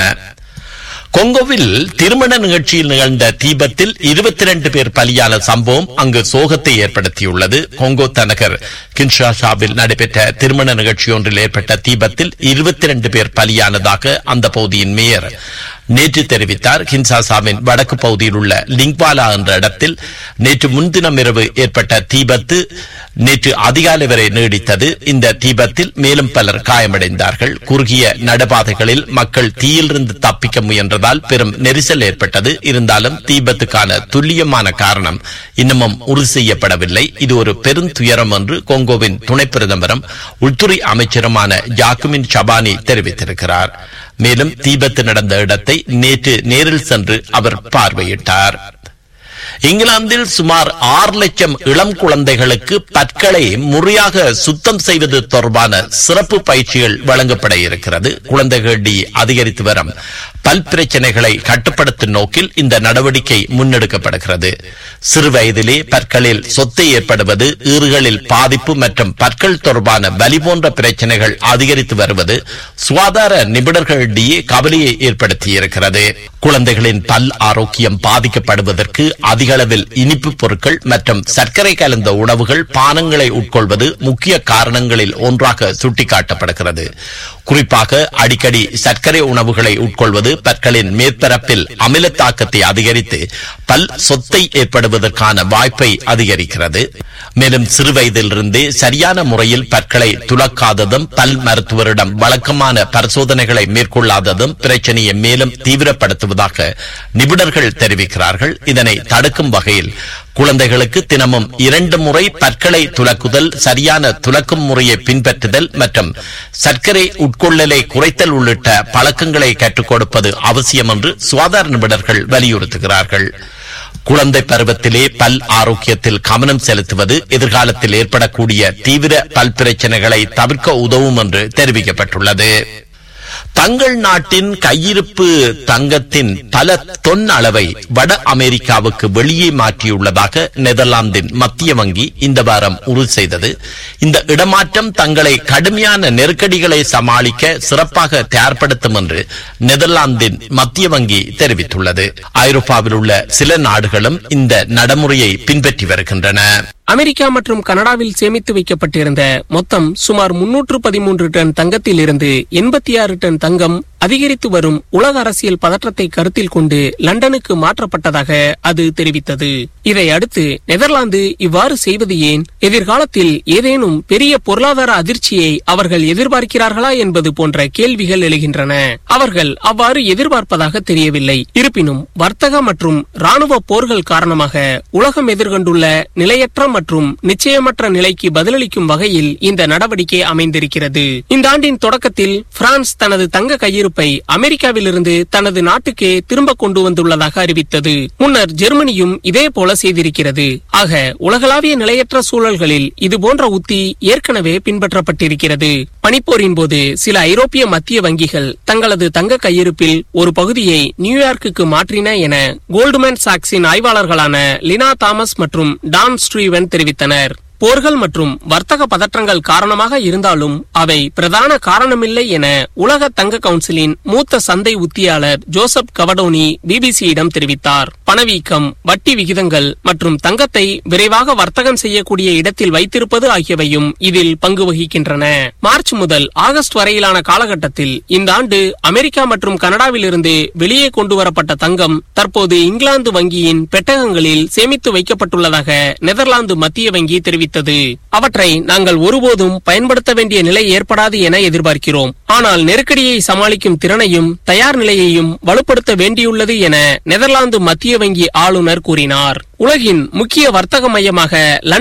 கொங்கோவில் திருமண நிகழ்ச்சியில் நிகழ்ந்த தீபத்தில் இருபத்தி ரெண்டு பேர் பலியான சம்பவம் அங்கு சோகத்தை ஏற்படுத்தியுள்ளது கொங்கோ தலைநகர் கின்ஷாஷாவில் நடைபெற்ற திருமண நிகழ்ச்சி ஒன்றில் ஏற்பட்ட தீபத்தில் இருபத்தி ரெண்டு பேர் பலியானதாக அந்த பகுதியின் மேயர் நேற்று தெரிவித்தார் கின்சாசாவின் வடக்கு பகுதியில் உள்ள லிங்வாலா என்ற இடத்தில் நேற்று முன்தினம் இரவு ஏற்பட்ட தீபத்து நேற்று அதிகாலை வரை நீடித்தது இந்த தீபத்தில் மேலும் பலர் காயமடைந்தார்கள் குறுகிய நடைபாதைகளில் மக்கள் தீயிலிருந்து தப்பிக்க முயன்றதால் பெரும் நெரிசல் ஏற்பட்டது இருந்தாலும் தீபத்துக்கான துல்லியமான காரணம் இன்னமும் உறுதி செய்யப்படவில்லை இது ஒரு பெருந்துயரம் என்று கொங்கோவின் துணை பிரதமரும் உள்துறை அமைச்சருமான ஜாக்குமின் ஷபானி தெரிவித்திருக்கிறார் மேலும் தீபத்து நடந்த இடத்தை நேற்று நேரில் சென்று அவர் பார்வையிட்டார் இங்கிலாந்தில் சுமார் ஆறு லட்சம் இளம் குழந்தைகளுக்கு பற்களை முறையாக சுத்தம் செய்வது தொடர்பான சிறப்பு பயிற்சிகள் வழங்கப்பட இருக்கிறது குழந்தைகளிடையே அதிகரித்து வரும் பல் பிரச்சனைகளை கட்டுப்படுத்தும் நோக்கில் இந்த நடவடிக்கை முன்னெடுக்கப்படுகிறது சிறு வயதிலே பற்களில் சொத்தை ஏற்படுவது ஈறுகளில் பாதிப்பு மற்றும் பற்கள் தொடர்பான வலி போன்ற பிரச்சனைகள் அதிகரித்து வருவது சுகாதார நிபுணர்களிடையே கவலையை ஏற்படுத்தியிருக்கிறது குழந்தைகளின் பல் ஆரோக்கியம் பாதிக்கப்படுவதற்கு அதிக அளவில் இனிப்பு பொருட்கள் மற்றும் சர்க்கரை கலந்த உணவுகள் பானங்களை உட்கொள்வது முக்கிய காரணங்களில் ஒன்றாக சுட்டிக்காட்டப்படுகிறது குறிப்பாக அடிக்கடி சர்க்கரை உணவுகளை உட்கொள்வது பற்களின் மேற்பரப்பில் அமில தாக்கத்தை அதிகரித்து பல் சொத்தை ஏற்படுவதற்கான வாய்ப்பை அதிகரிக்கிறது மேலும் சிறு வயதிலிருந்தே சரியான முறையில் பற்களை துலக்காததும் பல் மருத்துவரிடம் வழக்கமான பரிசோதனைகளை மேற்கொள்ளாததும் பிரச்சனையை மேலும் தீவிரப்படுத்துவதாக நிபுணர்கள் தெரிவிக்கிறார்கள் இதனை தடுக்கும் வகையில் குழந்தைகளுக்கு தினமும் இரண்டு முறை பற்களை துலக்குதல் சரியான துலக்கும் முறையை பின்பற்றுதல் மற்றும் சர்க்கரை உட்கொள்ளலை குறைத்தல் உள்ளிட்ட பழக்கங்களை கற்றுக் கொடுப்பது அவசியம் என்று சுகாதார நிபுணர்கள் வலியுறுத்துகிறார்கள் குழந்தை பருவத்திலே பல் ஆரோக்கியத்தில் கவனம் செலுத்துவது எதிர்காலத்தில் ஏற்படக்கூடிய தீவிர பல் பிரச்சனைகளை தவிர்க்க உதவும் என்று தெரிவிக்கப்பட்டுள்ளது தங்கள் நாட்டின் கையிருப்பு தங்கத்தின் பல தொன் அளவை வட அமெரிக்காவுக்கு வெளியே மாற்றியுள்ளதாக நெதர்லாந்தின் மத்திய வங்கி இந்த வாரம் உறுதி செய்தது இந்த இடமாற்றம் தங்களை கடுமையான நெருக்கடிகளை சமாளிக்க சிறப்பாக தயார்படுத்தும் என்று நெதர்லாந்தின் மத்திய வங்கி தெரிவித்துள்ளது ஐரோப்பாவில் உள்ள சில நாடுகளும் இந்த நடைமுறையை பின்பற்றி வருகின்றன அமெரிக்கா மற்றும் கனடாவில் சேமித்து வைக்கப்பட்டிருந்த மொத்தம் சுமார் முன்னூற்று பதிமூன்று டன் தங்கத்தில் இருந்து எண்பத்தி ஆறு டன் தங்கம் அதிகரித்து வரும் உலக அரசியல் பதற்றத்தை கருத்தில் கொண்டு லண்டனுக்கு மாற்றப்பட்டதாக அது தெரிவித்தது இதை அடுத்து நெதர்லாந்து இவ்வாறு செய்வது ஏன் எதிர்காலத்தில் ஏதேனும் பெரிய பொருளாதார அதிர்ச்சியை அவர்கள் எதிர்பார்க்கிறார்களா என்பது போன்ற கேள்விகள் எழுகின்றன அவர்கள் அவ்வாறு எதிர்பார்ப்பதாக தெரியவில்லை இருப்பினும் வர்த்தக மற்றும் ராணுவ போர்கள் காரணமாக உலகம் எதிர்கொண்டுள்ள நிலையற்ற மற்றும் நிச்சயமற்ற நிலைக்கு பதிலளிக்கும் வகையில் இந்த நடவடிக்கை அமைந்திருக்கிறது இந்த ஆண்டின் தொடக்கத்தில் பிரான்ஸ் தனது தங்க கையிருப்பை அமெரிக்காவிலிருந்து தனது நாட்டுக்கு திரும்ப கொண்டு வந்துள்ளதாக அறிவித்தது முன்னர் ஜெர்மனியும் இதே போல செய்திருக்கிறது ஆக உலகளாவிய நிலையற்ற சூழல்களில் இதுபோன்ற உத்தி ஏற்கனவே பின்பற்றப்பட்டிருக்கிறது பனிப்போரின் போது சில ஐரோப்பிய மத்திய வங்கிகள் தங்களது தங்க கையிருப்பில் ஒரு பகுதியை நியூயார்க்குக்கு மாற்றின என கோல்டுமேன் சாக்ஸின் ஆய்வாளர்களான லினா தாமஸ் மற்றும் டான் ஸ்ட்ரீவன் தெரிவித்தனர் போர்கள் மற்றும் வர்த்தக பதற்றங்கள் காரணமாக இருந்தாலும் அவை பிரதான காரணமில்லை என உலக தங்க கவுன்சிலின் மூத்த சந்தை உத்தியாளர் ஜோசப் கவடோனி பிபிசியிடம் தெரிவித்தார் பணவீக்கம் வட்டி விகிதங்கள் மற்றும் தங்கத்தை விரைவாக வர்த்தகம் செய்யக்கூடிய இடத்தில் வைத்திருப்பது ஆகியவையும் இதில் பங்கு வகிக்கின்றன மார்ச் முதல் ஆகஸ்ட் வரையிலான காலகட்டத்தில் இந்த ஆண்டு அமெரிக்கா மற்றும் கனடாவிலிருந்து வெளியே கொண்டு வரப்பட்ட தங்கம் தற்போது இங்கிலாந்து வங்கியின் பெட்டகங்களில் சேமித்து வைக்கப்பட்டுள்ளதாக நெதர்லாந்து மத்திய வங்கி தெரிவித்தது அவற்றை நாங்கள் ஒருபோதும் பயன்படுத்த வேண்டிய நிலை ஏற்படாது என எதிர்பார்க்கிறோம் ஆனால் நெருக்கடியை சமாளிக்கும் திறனையும் தயார் நிலையையும் வலுப்படுத்த வேண்டியுள்ளது என நெதர்லாந்து மத்திய வங்கி ஆளுநர் கூறினார் உலகின் முக்கிய வர்த்தக மையமாக லண்டன்